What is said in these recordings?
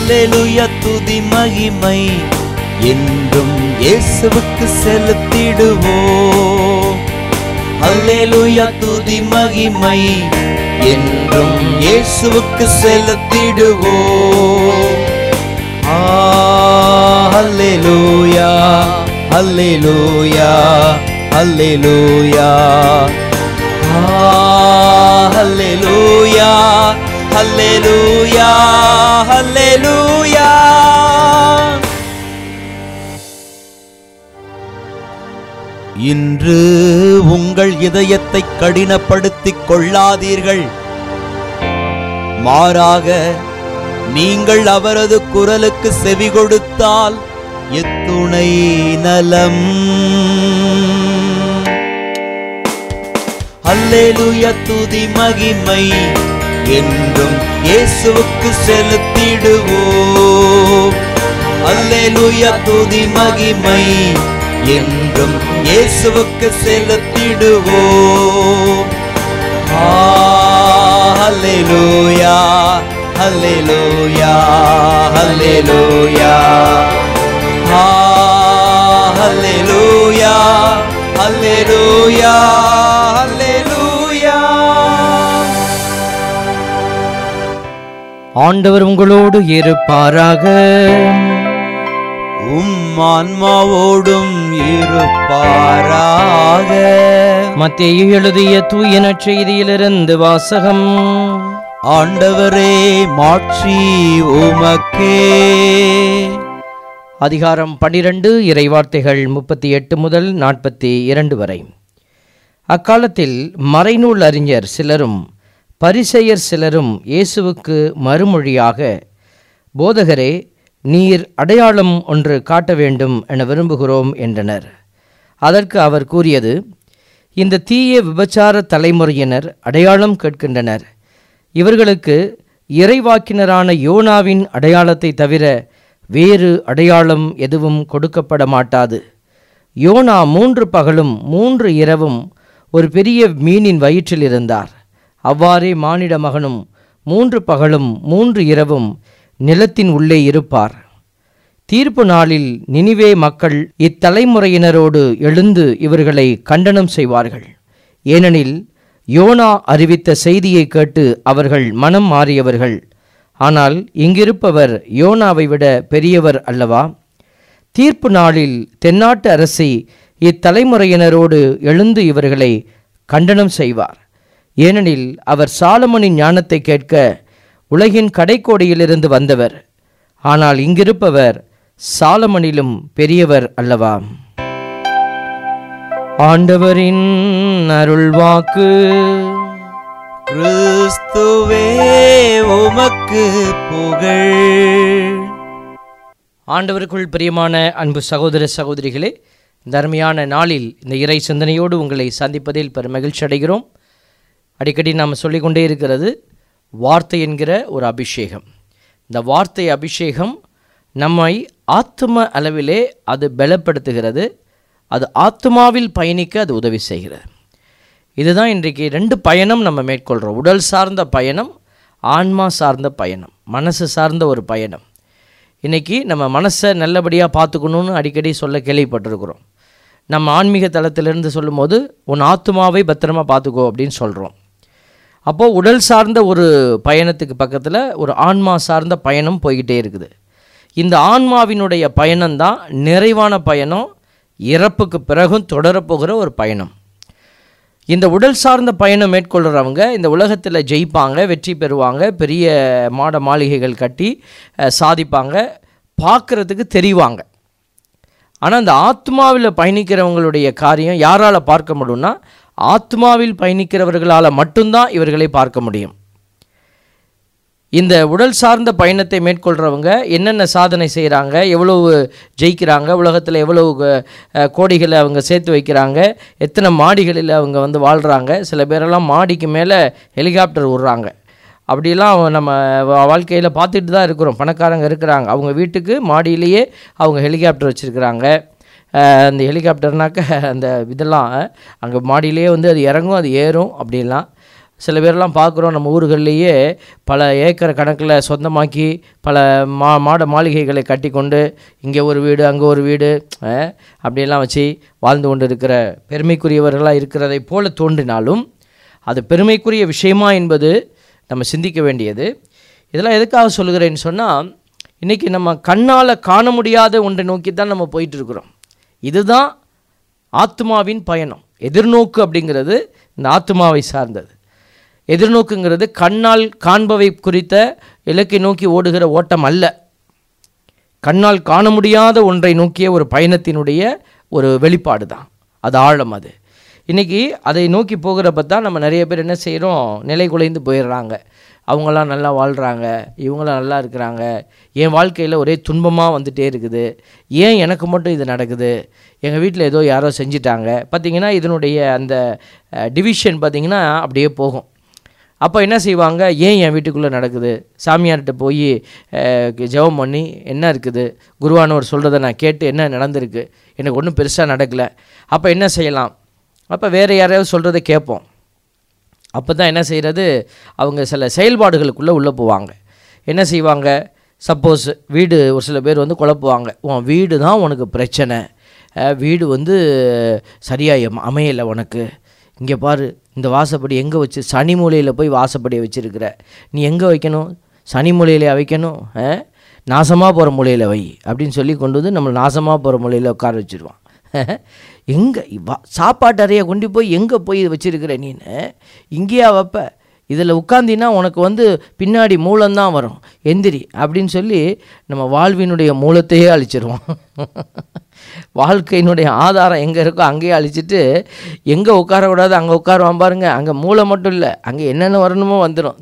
அல்லேலூயா துதி மகிமை என்றும் இயேசுவுக்கு செலுத்திடுவோம் அல்லேலூயா துதி மகிமை என்றும் இயேசுவுக்கு செலுத்திடுவோம் ஆ, அல்லேலூயா அல்லேலூயா அல்லேலூயா ஆ, அல்லேலூயா அல்லேலூயா அல்லேலூயா இன்று உங்கள் இதயத்தை கடினப்படுத்திக் கொள்ளாதீர்கள் மாறாக நீங்கள் அவரது குரலுக்கு செவி கொடுத்தால் எத்துணை நலம் அல்லேலூயா துதி மகிமை என்றும் இயேசுவுக்கு செலுத்திடுவோம் அல்லேலூயா துதி மகிமை என்றும் இயேசுவுக்கு செலுத்திடுவோம் ஆ, அல்லேலூயா அல்லேலூயா அல்லேலூயா ஆ, அல்லேலூயா அல்லேலூயா அல்லேலூயா ஆண்டவர் உங்களோடு இருப்பாராக உம் ஆன்மாவோடும் இருப்பாராக மத்தேயு எழுதிய தூய நற்செய்தியிலிருந்து வாசகம் ஆண்டவரே மாட்சி உமக்கே அதிகாரம் பன்னிரண்டு இறைவார்த்தைகள் முப்பத்தி எட்டு முதல் நாற்பத்தி இரண்டு வரை அக்காலத்தில் மறைநூல் அறிஞர் சிலரும் பரிசெயர் சிலரும் இயேசுவுக்கு மறுமொழியாக போதகரே நீர் அடையாளம் ஒன்று காட்ட வேண்டும் என விரும்புகிறோம் என்றனர் அதற்கு அவர் கூறியது இந்த தீய விபச்சார தலைமுறையினர் அடையாளம் கேட்கின்றனர் இவர்களுக்கு இறைவாக்கினரான யோனாவின் அடையாளத்தை தவிர வேறு அடையாளம் எதுவும் கொடுக்கப்பட மாட்டாது யோனா மூன்று பகலும் மூன்று இரவும் ஒரு பெரிய மீனின் வயிற்றில் இருந்தார் அவ்வாறே மானிட மகனும் மூன்று பகலும் மூன்று இரவும் நிலத்தின் உள்ளே இருப்பார் தீர்ப்பு நாளில் நினிவே மக்கள் இத்தலைமுறையினரோடு எழுந்து இவர்களை கண்டனம் செய்வார்கள் ஏனெனில் யோனா அறிவித்த செய்தியை கேட்டு அவர்கள் மனம் மாறியவர்கள் ஆனால் இங்கிருப்பவர் யோனாவை விட பெரியவர் அல்லவா தீர்ப்பு நாளில் தென்னாட்டு அரசி இத்தலைமுறையினரோடு எழுந்து இவர்களை கண்டனம் செய்வார் ஏனெனில் அவர் சாலமனின் ஞானத்தை கேட்க உலகின் கடைக்கோடியிலிருந்து வந்தவர் ஆனால் இங்கிருப்பவர் சாலமனிலும் பெரியவர் அல்லவா ஆண்டவரின் அருள்வாக்கு கிறிஸ்துவே உமக்கு புகழ் ஆண்டவருக்குள் பிரியமான அன்பு சகோதர சகோதரிகளே இந்த அருமையான நாளில் இந்த இறை சிந்தனையோடு உங்களை சந்திப்பதில் பெரும் மகிழ்ச்சி அடைகிறோம் அடிக்கடி நாம் சொல்லிக்கொண்டே இருக்கிறது வார்த்தை என்கிற ஒரு அபிஷேகம் இந்த வார்த்தை அபிஷேகம் நம்மை ஆத்தும அளவிலே அது பலப்படுத்துகிறது அது ஆத்மாவில் பயணிக்க அது உதவி செய்கிறது இதுதான் இன்றைக்கு ரெண்டு பயணம் நம்ம மேற்கொள்கிறோம் உடல் சார்ந்த பயணம் ஆன்மா சார்ந்த பயணம் மனசு சார்ந்த ஒரு பயணம் இன்றைக்கி நம்ம மனசை நல்லபடியாக பார்த்துக்கணுன்னு அடிக்கடி சொல்ல கேள்விப்பட்டிருக்கிறோம் நம்ம ஆன்மீக தளத்திலிருந்து சொல்லும்போது உன் ஆத்மாவை பத்திரமா பார்த்துக்கோ அப்படின்னு சொல்கிறோம் அப்போது உடல் சார்ந்த ஒரு பயணத்துக்கு பக்கத்தில் ஒரு ஆன்மா சார்ந்த பயணம் போய்கிட்டே இருக்குது இந்த ஆன்மாவினுடைய பயணம்தான் நிறைவான பயணம் இறப்புக்கு பிறகும் தொடரப்போகிற ஒரு பயணம் இந்த உடல் சார்ந்த பயணம் மேற்கொள்கிறவங்க இந்த உலகத்தில் ஜெயிப்பாங்க வெற்றி பெறுவாங்க பெரிய மாட மாளிகைகள் கட்டி அஹ், சாதிப்பாங்க பார்க்குறதுக்கு தெரிவாங்க ஆனால் அந்த ஆத்மாவில் பயணிக்கிறவங்களுடைய காரியம் யாரால் பார்க்க முடியும்னா ஆத்மாவில் பயணிக்கிறவர்களால் மட்டும்தான் இவர்களை பார்க்க முடியும் இந்த உடல் சார்ந்த பயணத்தை மேற்கொள்கிறவங்க என்னென்ன சாதனை செய்கிறாங்க எவ்வளவு ஜெயிக்கிறாங்க உலகத்தில் எவ்வளவு அஹ், கோடிகளை அவங்க சேர்த்து வைக்கிறாங்க எத்தனை மாடிகளில் அவங்க வந்து வாழ்கிறாங்க சில பேரெல்லாம் மாடிக்கு மேலே ஹெலிகாப்டர் விட்றாங்க அப்படிலாம் நம்ம வாழ்க்கையில் பார்த்துட்டு தான் இருக்கிறோம் பணக்காரங்க இருக்கிறாங்க அவங்க வீட்டுக்கு மாடியிலேயே அவங்க ஹெலிகாப்டர் வச்சுருக்கிறாங்க அந்த ஹெலிகாப்டர்னாக்க அந்த இதெல்லாம் அங்கே மாடியிலேயே வந்து அது இறங்கும் அது ஏறும் அப்படிலாம் சில பேர்லாம் பார்க்குறோம் நம்ம ஊர்கள்லேயே பல ஏக்கர் கணக்கில் சொந்தமாக்கி பல மா மாட மாளிகைகளை கட்டி கொண்டு இங்கே ஒரு வீடு அங்கே ஒரு வீடு அஹ், அப்படியெல்லாம் வச்சு வாழ்ந்து கொண்டு இருக்கிற பெருமைக்குரியவர்களாக இருக்கிறதை போல தோன்றினாலும் அது பெருமைக்குரிய விஷயமா என்பது நம்ம சிந்திக்க வேண்டியது இதெல்லாம் எதுக்காக சொல்லுகிறேன்னு சொன்னால் இன்றைக்கி நம்ம கண்ணால் காண முடியாத ஒன்றை நோக்கி தான் நம்ம போயிட்டு இருக்கிறோம் இதுதான் ஆத்மாவின் பயணம் எதிர்நோக்கு அப்படிங்கிறது இந்த ஆத்மாவை சார்ந்தது எதிர்நோக்குங்கிறது கண்ணால் காண்பவை குறித்த இலக்கை நோக்கி ஓடுகிற ஓட்டம் அல்ல கண்ணால் காண முடியாத ஒன்றை நோக்கிய ஒரு பயணத்தினுடைய ஒரு வெளிப்பாடு தான் அது ஆழம் அது இன்றைக்கி அதை நோக்கி போகிறப்ப தான் நம்ம நிறைய பேர் என்ன செய்கிறோம் நிலை குலைந்து போயிடுறாங்க அவங்களாம் நல்லா வாழ்கிறாங்க இவங்களாம் நல்லா இருக்கிறாங்க என் வாழ்க்கையில் ஒரே துன்பமாக வந்துட்டே இருக்குது ஏன் எனக்கு மட்டும் இது நடக்குது எங்கள் வீட்டில் ஏதோ யாரோ செஞ்சிட்டாங்க பார்த்தீங்கன்னா இதனுடைய அந்த டிவிஷன் பார்த்தீங்கன்னா அப்படியே போகும் அப்போ என்ன செய்வாங்க ஏன் என் வீட்டுக்குள்ளே நடக்குது சாமியார்கிட்ட போய் ஜெபம் பண்ணி என்ன இருக்குது குருவானவர் சொல்கிறத நான் கேட்டு என்ன நடந்திருக்கு எனக்கு ஒன்றும் பெருசாக நடக்கலை அப்போ என்ன செய்யலாம் அப்போ வேறு யாரையாவது சொல்கிறத கேட்போம் அப்போ தான் என்ன செய்கிறது அவங்க சில செயல்பாடுகளுக்குள்ளே உள்ளே போவாங்க என்ன செய்வாங்க சப்போஸ் வீடு ஒரு சில பேர் வந்து குழப்புவாங்க உன் வீடு தான் உனக்கு பிரச்சனை அஹ், வீடு வந்து சரியாக அமையலை உனக்கு இங்கே பாரு இந்த வாசப்படி எங்கே வச்சு சனி மூலையில் போய் வாசப்படியை வச்சுருக்கிற நீ எங்கே வைக்கணும் சனி மூலையில வைக்கணும் நாசமாக போகிற மூலையில் வை அப்படின்னு சொல்லி கொண்டு வந்து நம்மளை நாசமாக போகிற மூலையில் உட்கார வச்சுருவான் எங்கே சாப்பாட்டு அறையை கொண்டு போய் எங்கே போய் வச்சிருக்கிற நீன்னு இங்கேயா வைப்ப இதில் உட்காந்தினா உனக்கு வந்து பின்னாடி மூலம்தான் வரும் எந்திரி அப்படின்னு சொல்லி நம்ம வாழ்வினுடைய மூலத்தையே அழிச்சிருவோம் வாழ்க்கையினுடைய ஆதாரம் எங்கே இருக்கோ அங்கேயே அழிச்சிட்டு எங்கே உட்காரக்கூடாது அங்கே உட்காருவான் பாருங்க அங்கே மூளை மட்டும் இல்லை அங்கே என்னென்ன வரணுமோ வந்துடும்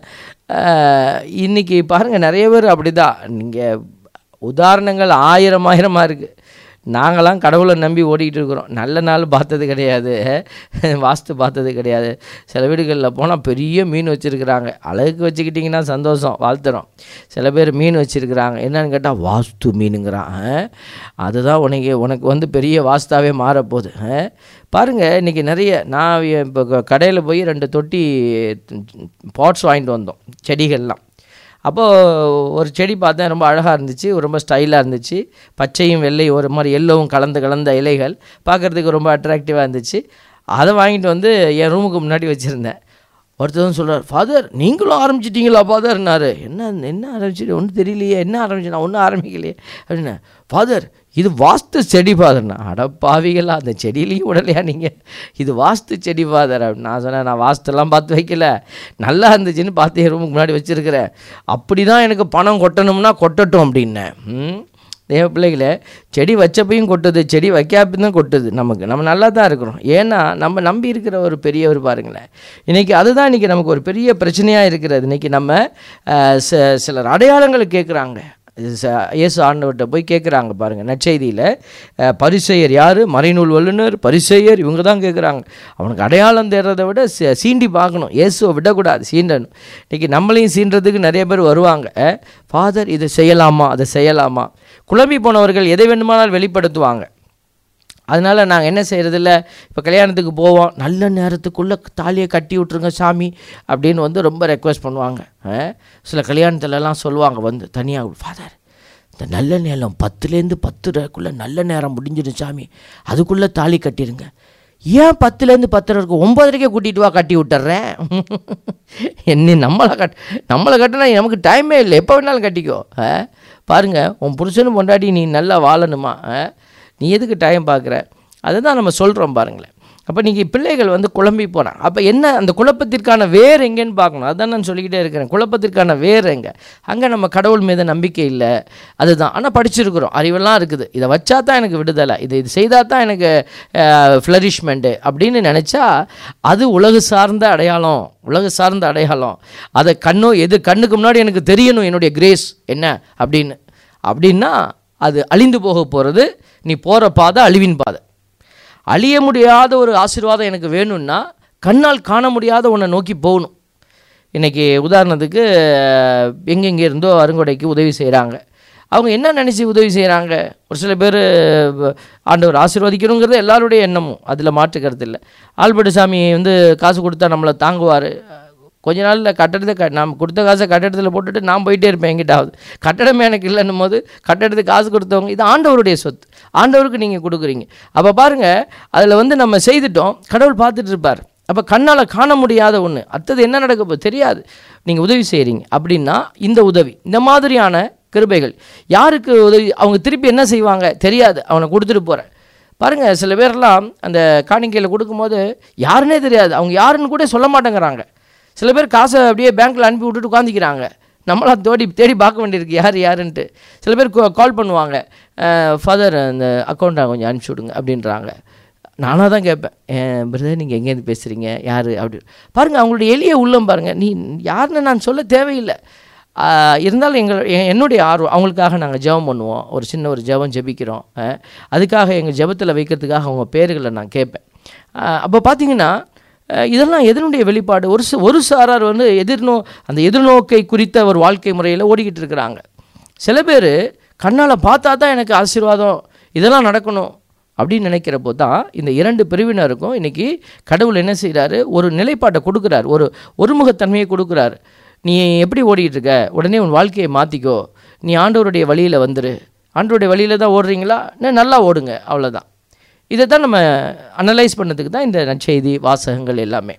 இன்றைக்கி பாருங்கள் நிறைய பேர் அப்படி தான் நீங்கள் உதாரணங்கள் ஆயிரம் ஆயிரமாக இருக்குது நாங்களாம் கடவுளை நம்பி ஓடிக்கிட்டு இருக்கிறோம் நல்ல நாள் பார்த்தது கிடையாது வாஸ்து பார்த்தது கிடையாது சில வீடுகளில் போனால் பெரிய மீன் வச்சுருக்குறாங்க அழகுக்கு வச்சுக்கிட்டிங்கன்னா சந்தோஷம் வாழ்த்துறோம் சில பேர் மீன் வச்சுருக்குறாங்க என்னன்னு கேட்டால் வாஸ்து மீனுங்கிறான் அதுதான் உனக்கு உனக்கு வந்து பெரிய வாஸ்தாவே மாறப்போகுது பாருங்கள் இன்றைக்கி நிறைய நான் இப்போ கடையில் போய் ரெண்டு தொட்டி பாட்ஸ் வாங்கிட்டு வந்தோம் செடிகள்லாம் அப்போது ஒரு செடி பார்த்தேன் ரொம்ப அழகாக இருந்துச்சு ரொம்ப ஸ்டைலாக இருந்துச்சு பச்சையும் வெள்ளை ஒரு மாதிரி எல்லோவும் கலந்து கலந்த இலைகள் பார்க்குறதுக்கு ரொம்ப அட்ராக்டிவாக இருந்துச்சு அதை வாங்கிட்டு வந்து என் ரூமுக்கு முன்னாடி வச்சுருந்தேன் ஒருத்தர் சொல்கிறார் ஃபாதர் நீங்களும் ஆரம்பிச்சிட்டிங்களா ஃபாதர்னாரு என்ன என்ன ஆரம்பிச்சிட்டு ஒன்றும் தெரியலையே என்ன ஆரம்பிச்சு நான் ஒன்றும் ஆரம்பிக்கலையே அப்படின்னு ஃபாதர் இது வாஸ்து செடி ஃபாதர்னா அட பாவிகளா அந்த செடியிலையும் விடலையா நீங்கள் இது வாஸ்து செடி ஃபாதர் அப்படின்னு நான் சொன்னேன் நான் வாஸ்துலாம் பார்த்து வைக்கல நல்லா இருந்துச்சுன்னு பார்த்து என் ரூமுக்கு முன்னாடி வச்சுருக்கிறேன் அப்படி தான் எனக்கு பணம் கொட்டணும்னா கொட்டட்டும் அப்படின்னேன் ம் தேவ பிள்ளைகளே செடி வச்சப்பையும் கொட்டுது செடி வைக்காப்பையும் கொட்டுது நமக்கு நம்ம நல்லா தான் இருக்கிறோம் ஏன்னா நம்ம நம்பி இருக்கிற ஒரு பெரியவர் பாருங்களேன் இன்றைக்கி அதுதான் இன்றைக்கி நமக்கு ஒரு பெரிய பிரச்சனையாக இருக்கிறது இன்றைக்கி நம்ம அஹ், ச- சிலர் அடையாளங்களை கேட்குறாங்க இயேசு ஆண்டவர்கிட்ட போய் கேட்குறாங்க பாருங்கள் நற்செய்தியில் பரிசெயர் யார் மறைநூல் வல்லுனர் பரிசெயர் இவங்க தான் கேட்குறாங்க அவனுக்கு அடையாளம் தேடுறதை விட சீ- சீண்டி பார்க்கணும் இயேசுவை விடக்கூடாது சீண்டணும் இன்றைக்கி நம்மளையும் சீன்றதுக்கு நிறைய பேர் வருவாங்க ஃபாதர் இதை செய்யலாமா அதை செய்யலாமா குழம்பி போனவர்கள் எதை வேண்டுமானாலும் வெளிப்படுத்துவாங்க அதனால் நாங்கள் என்ன செய்கிறதில்ல இப்போ கல்யாணத்துக்கு போவோம் நல்ல நேரத்துக்குள்ளே தாலியை கட்டி விட்ருங்க சாமி அப்படின்னு வந்து ரொம்ப ரெக்வெஸ்ட் பண்ணுவாங்க அஹ், சில கல்யாணத்துலலாம் சொல்லுவாங்க வந்து தனியாக ஃபாதர் இந்த நல்ல நேரம் பத்துலேருந்து பத்துக்குள்ளே நல்ல நேரம் முடிஞ்சிடும் சாமி அதுக்குள்ளே தாலி கட்டிடுங்க ஏன் பத்துலேருந்து பத்தரை இருக்கும் ஒம்பதரைக்கே கூட்டிகிட்டு வா கட்டி விட்டுறேன் என்ன நம்மளை கட் நம்மளை கட்டினா நமக்கு டைமே இல்லை எப்போ வேணாலும் கட்டிக்கோ ஆ? பாருங்க உன் புருஷனும் பொண்டாட்டி நீ நல்லா வாழணுமா ஆ? நீ எதுக்கு டைம் பார்க்குற அதை தான் நம்ம சொல்கிறோம் பாருங்களேன் அப்போ நீங்கள் பிள்ளைகள் வந்து குழம்பி போகிறாங்க அப்போ என்ன அந்த குழப்பத்திற்கான வேர் எங்கேன்னு பார்க்கணும் அதான் நான் சொல்லிக்கிட்டே இருக்கிறேன் குழப்பத்திற்கான வேர் எங்கே அங்கே நம்ம கடவுள் மீது நம்பிக்கை இல்லை அதுதான் ஆனால் படிச்சிருக்கிறோம் அறிவெல்லாம் இருக்குது இதை வச்சா தான் எனக்கு விடுதலை இது இது செய்தால் தான் எனக்கு ஃப்ளரிஷ்மெண்ட்டு அப்படின்னு நினச்சா அது உலகு சார்ந்த அடையாளம் உலகு சார்ந்த அடையாளம் அதை கண்ணோ எது கண்ணுக்கு முன்னாடி எனக்கு தெரியணும் என்னுடைய கிரேஸ் என்ன அப்படின்னு அப்படின்னா அது அழிந்து போக போகிறது நீ போகிற பாதை அழிவின் பாதை அழிய முடியாத ஒரு ஆசீர்வாதம் எனக்கு வேணும்னா கண்ணால் காண முடியாத ஒன்றை நோக்கி போகணும் இன்றைக்கி உதாரணத்துக்கு எங்கெங்கே இருந்தோ அருங்கொடைக்கு உதவி செய்கிறாங்க அவங்க என்ன நினச்சி உதவி செய்கிறாங்க ஒரு சில பேர் ஆண்டவர் ஆசீர்வதிக்கணுங்கிறது எல்லாருடைய எண்ணமும் அதில் மாற்றுக்கிறது இல்லை ஆல்பர்ட் சாமி வந்து காசு கொடுத்தா நம்மளை தாங்குவார் கொஞ்ச நாளில் கட்டடத்தை க நாம் கொடுத்த காசை கட்டடத்தில் போட்டுட்டு நான் போயிட்டே இருப்பேன் எங்கிட்டாவது கட்டடமே எனக்கு இல்லைன்னும் போது கட்டடத்துக்கு காசு கொடுத்தவங்க இது ஆண்டவருடைய சொத்து ஆண்டவருக்கு நீங்கள் கொடுக்குறீங்க அப்போ பாருங்கள் அதில் வந்து நம்ம செய்துட்டோம் கடவுள் பார்த்துட்டு இருப்பார் அப்போ கண்ணால் காண முடியாத ஒன்று அடுத்தது என்ன நடக்க போகுது தெரியாது நீங்கள் உதவி செய்கிறீங்க அப்படின்னா இந்த உதவி இந்த மாதிரியான கிருபைகள் யாருக்கு உதவி அவங்க திருப்பி என்ன செய்வாங்க தெரியாது அவனை கொடுத்துட்டு போகிறேன் பாருங்கள் சில பேர்லாம் அந்த காணிக்கையில் கொடுக்கும்போது யாருன்னே தெரியாது அவங்க யாருன்னு கூட சொல்ல மாட்டேங்கிறாங்க சில பேர் காசை அப்படியே பேங்க்கில் அனுப்பி விட்டுட்டு உட்காந்துக்கிறாங்க நம்மளாம் தேடி தேடி பார்க்க வேண்டியிருக்கு யார் யாருன்ட்டு சில பேர் கால் பண்ணுவாங்க ஃபாதர் அந்த அக்கௌண்ட்டை கொஞ்சம் அனுப்பிச்சி விடுங்க அப்படின்றாங்க நானாக தான் கேட்பேன் பிரதர் நீங்கள் எங்கேருந்து பேசுகிறீங்க யார் அப்படி பாருங்கள் அவங்களுடைய எளிய உள்ளம் பாருங்கள் நீ யாருன்னு நான் சொல்ல தேவையில்லை ஆஹ் இருந்தாலும் எங்கள் எ- என்னுடைய ஆர்வம் அவங்களுக்காக நாங்கள் ஜெபம் பண்ணுவோம் ஒரு சின்ன ஒரு ஜெபம் ஜெபிக்கிறோம் ஆஹ் அதுக்காக எங்கள் ஜெபத்தில் வைக்கிறதுக்காக அவங்க பேர்களை நான் கேட்பேன் அப்போ பார்த்தீங்கன்னா ஆஹ் இதெல்லாம் எதனுடைய வெளிப்பாடு ஒரு சி- ஒரு சாரார் வந்து எதிர்நோ அந்த எதிர்நோக்கை குறித்த ஒரு வாழ்க்கை முறையில் ஓடிக்கிட்டு இருக்கிறாங்க சில பேர் கண்ணால் பார்த்தா தான் எனக்கு ஆசீர்வாதம் இதெல்லாம் நடக்கணும் அப்படின்னு நினைக்கிறப்போ தான் இந்த இரண்டு பிரிவினருக்கும் இன்றைக்கி கடவுள் என்ன செய்கிறாரு ஒரு நிலைப்பாட்டை கொடுக்குறாரு ஒரு ஒருமுகத்தன்மையை கொடுக்குறாரு நீ எப்படி ஓடிட்டு இருக்க உடனே உன் வாழ்க்கையை மாற்றிக்கோ நீ ஆண்டவருடைய வழியில் வந்துரு ஆண்டவருடைய வழியில் தான் ஓடுறீங்களா இன்னும் நல்லா ஓடுங்க அவ்வளோதான் இதை தான் நம்ம அனலைஸ் பண்ணதுக்கு தான் இந்த நற்செய்தி வாசகங்கள் எல்லாமே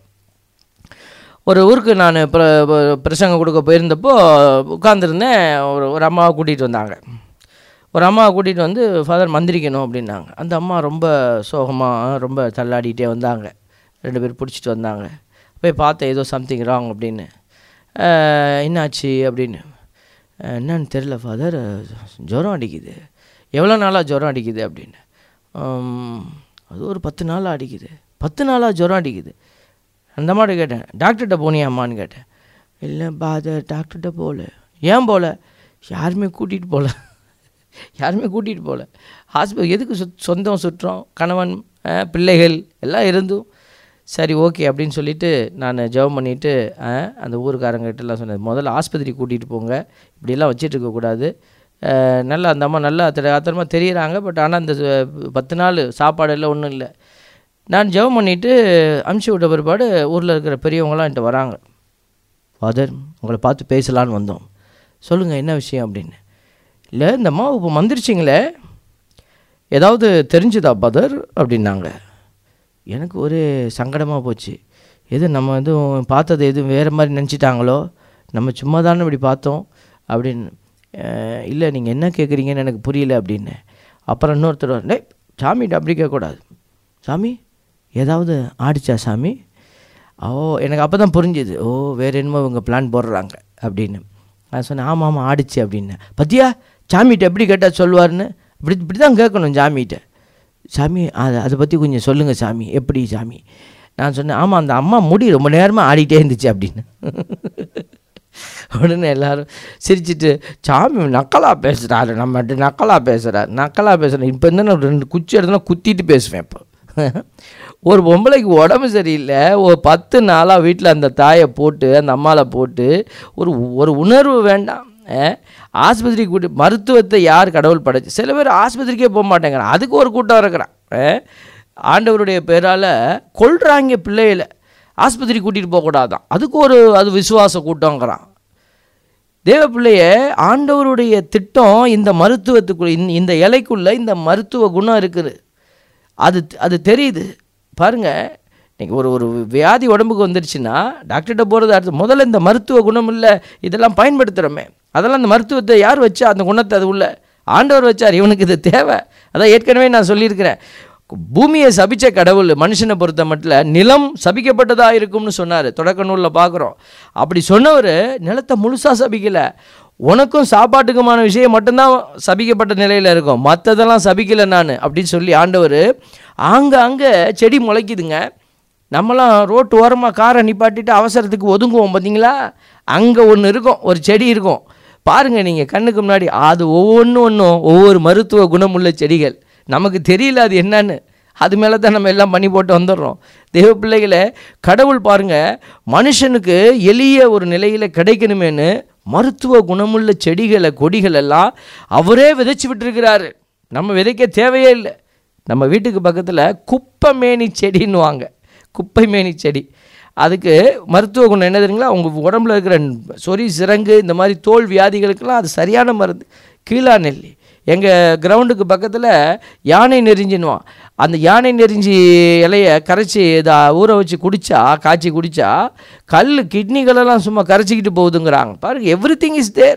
ஒரு ஊருக்கு நான் பிர ப- பிரசங்கம் கொடுக்க போயிருந்தப்போ உட்காந்துருந்தேன் ஒரு ஒரு அம்மாவை கூட்டிகிட்டு வந்தாங்க ஒரு அம்மாவை கூட்டிகிட்டு வந்து ஃபாதர் மந்திரிக்கணும் அப்படின்னாங்க அந்த அம்மா ரொம்ப சோகமாக ரொம்ப தள்ளாடிட்டே வந்தாங்க ரெண்டு பேர் பிடிச்சிட்டு வந்தாங்க போய் பார்த்தேன் ஏதோ சம்திங் ராங் அப்படின்னு "அஹ், என்னாச்சு அப்படின்னு "அஹ், என்னன்னு தெரில ஃபாதர் ஜுரம் அடிக்குது எவ்வளோ நாளாக ஜுரம் அடிக்குது அப்படின்னு "உம், அது ஒரு பத்து நாளாக அடிக்குது பத்து நாளாக ஜுரம் அடிக்குது அந்த மாதிரி கேட்டேன் டாக்டர்கிட்ட போனியாம்மான்னு கேட்டேன் இல்லை பாதர் டாக்டர்கிட்ட போகல ஏன் போகல யாருமே கூட்டிகிட்டு போகல யாருமே கூட்டிகிட்டு போகல ஹாஸ்பிட்டல் எதுக்கு சுத் சொந்தம் சுற்றம் கணவன் அஹ், பிள்ளைகள் எல்லாம் இருந்தும் சரி ஓகே அப்படின்னு சொல்லிட்டு நான் ஜெபம் பண்ணிவிட்டு அந்த ஊருக்காரங்கிட்டலாம் சொன்னேன் முதல்ல ஆஸ்பத்திரி கூட்டிகிட்டு போங்க இப்படியெல்லாம் வச்சிட்டு இருக்கக்கூடாது அஹ், நல்லா அந்த அம்மா நல்லா அத்தனை ஆத்திரமாக தெரியுறாங்க பட் ஆனால் அந்த அஹ், பத்து நாள் சாப்பாடு எல்லாம் ஒன்றும் இல்லை நான் ஜெபம் பண்ணிவிட்டு அனுப்பிச்சி விட்ட பிற்பாடு ஊரில் இருக்கிற பெரியவங்களாம் என்கிட்ட வராங்க ஃபாதர் உங்களை பார்த்து பேசலான்னு வந்தோம் சொல்லுங்கள் என்ன விஷயம் அப்படின்னு இல்லை இந்த அம்மா இப்போ மந்திரிச்சிங்களே ஏதாவது தெரிஞ்சுதா பதர் அப்படின்னாங்க எனக்கு ஒரே சங்கடமாக போச்சு எது நம்ம எதுவும் பார்த்தது எதுவும் வேறு மாதிரி நினச்சிட்டாங்களோ நம்ம சும்மா தானே இப்படி பார்த்தோம் அப்படின்னு "அஹ், இல்லை நீங்கள் என்ன கேட்குறீங்கன்னு எனக்கு புரியல அப்படின்னு அப்புறம் இன்னொருத்தர் டே சாமிகிட்ட அப்படி கேட்கக்கூடாது சாமி ஏதாவது ஆடிச்சா சாமி ஓ எனக்கு அப்போ தான் புரிஞ்சுது ஓ வேறு என்னமோ இவங்க பிளான் போடுறாங்க அப்படின்னு நான் சொன்னேன் ஆமாம் ஆமாம் ஆடிச்சு அப்படின்னு பத்தியா சாமிகிட்ட எப்படி கேட்டால் சொல்லுவார்னு இப்படி இப்படி தான் கேட்கணும் சாமிகிட்ட சாமி அதை அதை பற்றி கொஞ்சம் சொல்லுங்கள் சாமி எப்படி சாமி நான் சொன்னேன் ஆமாம் அந்த அம்மா முடி ரொம்ப நேரமாக ஆடிட்டே இருந்துச்சு அப்படின்னு உடனே எல்லாரும் சிரிச்சிட்டு சாமி நக்கலாக பேசுகிறாரு நம்மகிட்ட நக்கலாக பேசுகிறார் நக்கலாக பேசுகிறேன் இப்போ இருந்தால் நான் ரெண்டு குச்சி இடத்துல குத்திட்டு பேசுவேன் இப்போ ஒரு பொம்பளைக்கு உடம்பு சரியில்லை ஒரு பத்து நாளாக வீட்டில் அந்த தாயை போட்டு அந்த அம்மாவை போட்டு ஒரு ஒரு உணர்வு வேண்டாம் அஹ், ஆஸ்பத்திரிக்கு கூட்டி மருத்துவத்தை யார் கடவுள் படைச்சு சில பேர் ஆஸ்பத்திரிக்கே போக மாட்டேங்கிறான் அதுக்கு ஒரு கூட்டம் இருக்கிறான் அஹ், ஆண்டவருடைய பேரால் கொல்றாங்க பிள்ளைகளை ஆஸ்பத்திரி கூட்டிகிட்டு போகக்கூடாதான் அதுக்கு ஒரு அது விசுவாச கூட்டங்கிறான் தேவ பிள்ளைய ஆண்டவருடைய திட்டம் இந்த மருத்துவத்துக்குள்ள இந்த- இந்த இலைக்குள்ள இந்த மருத்துவ குணம் இருக்குது அது அது தெரியுது பாருங்க இன்னைக்கு ஒரு ஒரு வியாதி உடம்புக்கு வந்துருச்சுன்னா டாக்டர்கிட்ட போகிறது அடுத்து முதல்ல இந்த மருத்துவ குணம் இல்லை இதெல்லாம் பயன்படுத்துகிறோமே அதெல்லாம் அந்த மருத்துவத்தை யார் வச்சா அந்த குணத்தை அது உள்ள ஆண்டவர் வச்சார் இவனுக்கு இது தேவை அதான் ஏற்கனவே நான் சொல்லியிருக்கிறேன் பூமியை சபிச்ச கடவுள் மனுஷனை பொறுத்த மட்டும் நிலம் சபிக்கப்பட்டதா இருக்கும்னு சொன்னார் தொடக்க நூலில் பார்க்குறோம் அப்படி சொன்னவர் நிலத்தை முழுசாக சபிக்கலை உனக்கும் சாப்பாட்டுக்குமான விஷயம் மட்டும்தான் சபிக்கப்பட்ட நிலையில் இருக்கும் மற்றதெல்லாம் சபிக்கலை நான் அப்படின்னு சொல்லி ஆண்டவர் ஆங்க அங்கே செடி முளைக்குதுங்க நம்மலாம் ரோட்டு ஓரமாக காரை நிப்பாட்டிட்டு அவசரத்துக்கு ஒதுங்குவோம் பார்த்தீங்களா அங்கே ஒன்று இருக்கும் ஒரு செடி இருக்கும் பாருங்கள் நீங்கள் கண்ணுக்கு முன்னாடி அது ஒவ்வொன்று ஒன்றும் ஒவ்வொரு மருத்துவ குணமுள்ள செடிகள் நமக்கு தெரியல அது என்னன்னு அது மேலே தான் நம்ம எல்லாம் பண்ணி போட்டு வந்துடுறோம் தெய்வ பிள்ளைகளை கடவுள் பாருங்க மனுஷனுக்கு எளிய ஒரு நிலையில் கிடைக்கணுமேனு மருத்துவ குணமுள்ள செடிகளை கொடிகள் எல்லாம் அவரே விதைச்சி விட்டுருக்கிறாரு நம்ம விதைக்க தேவையே இல்லை நம்ம வீட்டுக்கு பக்கத்தில் குப்பைமேனி செடின்னுவாங்க குப்பைமேனி செடி அதுக்கு மருத்துவ குணம் என்ன தெரியுங்களா உங்கள் உடம்புல இருக்கிற சொறி சிரங்கு இந்த மாதிரி தோல் வியாதிகளுக்கெல்லாம் அது சரியான மருந்து கீழா நெல்லி எங்கள் கிரவுண்டுக்கு பக்கத்தில் யானை நெறிஞ்சின்னுவான் அந்த யானை நெறிஞ்சி இலைய கரைச்சி இதை ஊற வச்சு குடித்தா காய்ச்சி குடித்தா கல் கிட்னிகளெல்லாம் சும்மா கரைச்சிக்கிட்டு போகுதுங்கிறாங்க பாருங்க எவ்ரி திங் இஸ் தேர்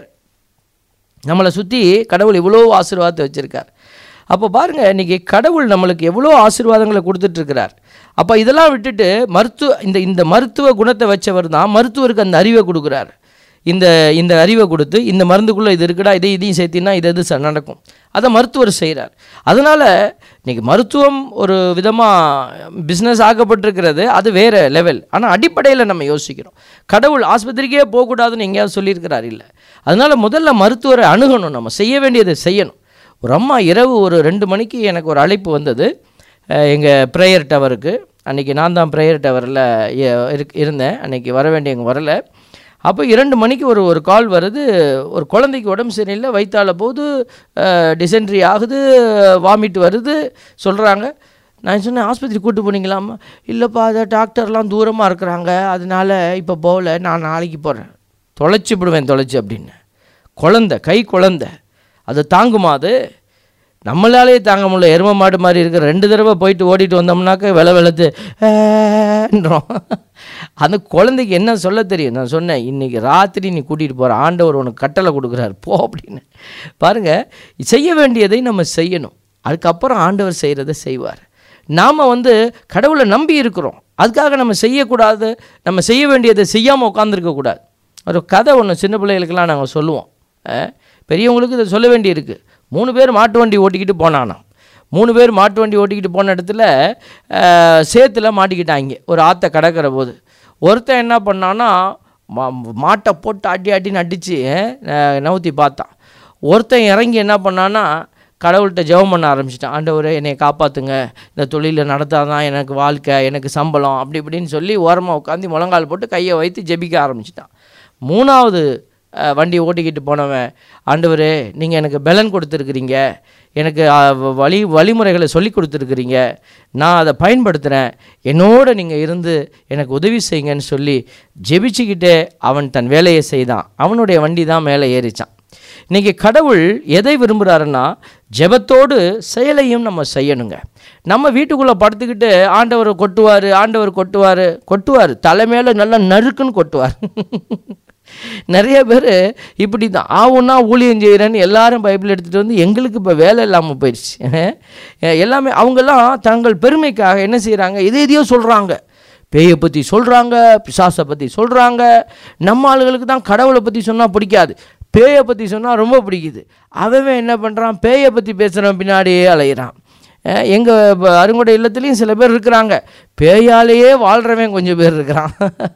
நம்மளை சுற்றி கடவுள் இவ்வளோ ஆசீர்வாதத்தை வச்சுருக்கார் அப்போ பாருங்கள் இன்றைக்கி கடவுள் நம்மளுக்கு எவ்வளோ ஆசீர்வாதங்களை கொடுத்துட்ருக்கிறார் அப்போ இதெல்லாம் விட்டுட்டு மருத்துவ இந்த இந்த மருத்துவ குணத்தை வச்சவர் தான் மருத்துவருக்கு அந்த அறிவை கொடுக்குறார் இந்த இந்த அறிவை கொடுத்து இந்த மருந்துக்குள்ளே இது இருக்குடா இதை இதையும் சேர்த்தினா இது எது ச- நடக்கும் அதை மருத்துவர் செய்கிறார் அதனால் இன்றைக்கி மருத்துவம் ஒரு விதமாக பிஸ்னஸ் ஆக்கப்பட்டிருக்கிறது அது வேறு லெவல் ஆனால் அடிப்படையில் நம்ம யோசிக்கிறோம் கடவுள் ஆஸ்பத்திரிக்கே போகக்கூடாதுன்னு எங்கேயாவது சொல்லியிருக்கிறார் இல்லை அதனால் முதல்ல மருத்துவரை அணுகணும் நம்ம செய்ய வேண்டியதை செய்யணும் ஒரு அம்மா இரவு ஒரு ரெண்டு மணிக்கு எனக்கு ஒரு அழைப்பு வந்தது எங்கள் ப்ரேயர் டவருக்கு அன்றைக்கி நான் தான் ப்ரேயர் டவரில் இருந்தேன் அன்றைக்கி வர வேண்டியவங்க வரல அப்போ இரண்டு மணிக்கு ஒரு ஒரு கால் வருது ஒரு குழந்தைக்கு உடம்பு சரியில்லை வயிற்றால போது டிசென்ட்ரி ஆகுது வாமிட் வருது சொல்கிறாங்க நான் சொன்னேன் ஆஸ்பத்திரி கூட்டு போனீங்களாமா இல்லைப்பா அதை டாக்டர்லாம் தூரமாக இருக்கிறாங்க அதனால இப்போ போகல நான் நாளைக்கு போகிறேன் தொலைச்சி விடுவேன் தொலைச்சி அப்படின்னு குழந்த கை குழந்த அது தாங்குமா அது நம்மளாலே தாங்க முடியல எரும மாடு மாதிரி இருக்கிற ரெண்டு தடவை போயிட்டு ஓடிட்டு வந்தோம்னாக்க வில வெளுத்து ஏன்றோம் அந்த குழந்தைக்கு என்ன சொல்ல தெரியும் நான் சொன்னேன் இன்றைக்கி ராத்திரி நீ கூட்டிகிட்டு போகிற ஆண்டவர் உனக்கு கட்டளை கொடுக்குறாரு போ அப்படின்னு பாருங்கள் செய்ய வேண்டியதை நம்ம செய்யணும் அதுக்கப்புறம் ஆண்டவர் செய்கிறத செய்வார் நாம் வந்து கடவுளை நம்பி இருக்கிறோம் அதுக்காக நம்ம செய்யக்கூடாது நம்ம செய்ய வேண்டியதை செய்யாமல் உட்காந்துருக்கக்கூடாது ஒரு கதை ஒன்று சின்ன பிள்ளைகளுக்கெல்லாம் நாங்கள் சொல்லுவோம் அஹ், பெரியவங்களுக்கு இதை சொல்ல வேண்டியிருக்கு மூணு பேர் மாட்டு வண்டி ஓட்டிக்கிட்டு போனானாம் மூணு பேர் மாட்டு வண்டி ஓட்டிக்கிட்டு போன இடத்துல அஹ், சேத்துல மாட்டிக்கிட்டாங்க ஒரு ஆற்றை கடக்கிற போது ஒருத்தன் என்ன பண்ணான்னா மா மாட்டை போட்டு அடி அடின்னு அடித்து நவுத்தி பார்த்தான் ஒருத்தன் இறங்கி என்ன பண்ணான்னா கடவுள்கிட்ட ஜெபம் பண்ண ஆரம்பிச்சிட்டான் ஆண்டவரே என்னை காப்பாற்றுங்க இந்த தொழிலில் நடத்தாதான் எனக்கு வாழ்க்கை எனக்கு சம்பளம் அப்படி இப்படின்னு சொல்லி ஓரமாக உட்காந்து முழங்கால் போட்டு கையை வைத்து ஜெபிக்க ஆரம்பிச்சிட்டான் மூணாவது அஹ், வண்டி ஓட்டிக்கிட்டு போனவன் ஆண்டவரே நீங்கள் எனக்கு பலன் கொடுத்துருக்குறீங்க எனக்கு அஹ், வ- வழி வழிமுறைகளை சொல்லி கொடுத்துருக்குறீங்க நான் அதை பயன்படுத்துகிறேன் என்னோட நீங்கள் இருந்து எனக்கு உதவி செய்யுங்கன்னு சொல்லி ஜெபிச்சுக்கிட்டே அவன் தன் வேலையை செய்தான் அவனுடைய வண்டி தான் மேலே ஏறிச்சான் இன்னைக்கு கடவுள் எதை விரும்புகிறாருன்னா ஜெபத்தோடு செயலையும் நம்ம செய்யணுங்க நம்ம வீட்டுக்குள்ளே படுத்துக்கிட்டு ஆண்டவர் கொட்டுவார் ஆண்டவர் கொட்டுவார் கொட்டுவார் தலைமையில நல்லா நறுக்குன்னு கொட்டுவார் நிறைய பேர் இப்படி தான் ஆவுன்னா ஊழியம் செய்கிறேன்னு எல்லாரும் பைபிள் எடுத்துகிட்டு வந்து எங்களுக்கு இப்போ வேலை இல்லாமல் போயிடுச்சு அஹ் எல்லாமே அவங்கெல்லாம் தங்கள் பெருமைக்காக என்ன செய்கிறாங்க எதை எதையோ சொல்கிறாங்க பேயை பற்றி சொல்கிறாங்க பிசாசை பற்றி சொல்கிறாங்க நம்ம ஆளுகளுக்கு தான் கடவுளை பற்றி சொன்னால் பிடிக்காது பேயை பற்றி சொன்னால் ரொம்ப பிடிக்குது அவன் என்ன பண்ணுறான் பேயை பற்றி பேசுகிறவன் பின்னாடியே அலையிறான் எங்கள் அருங்கொடை இல்லத்துலேயும் சில பேர் இருக்கிறாங்க பேயாலேயே வாழ்கிறவன் கொஞ்சம் பேர் இருக்கிறான்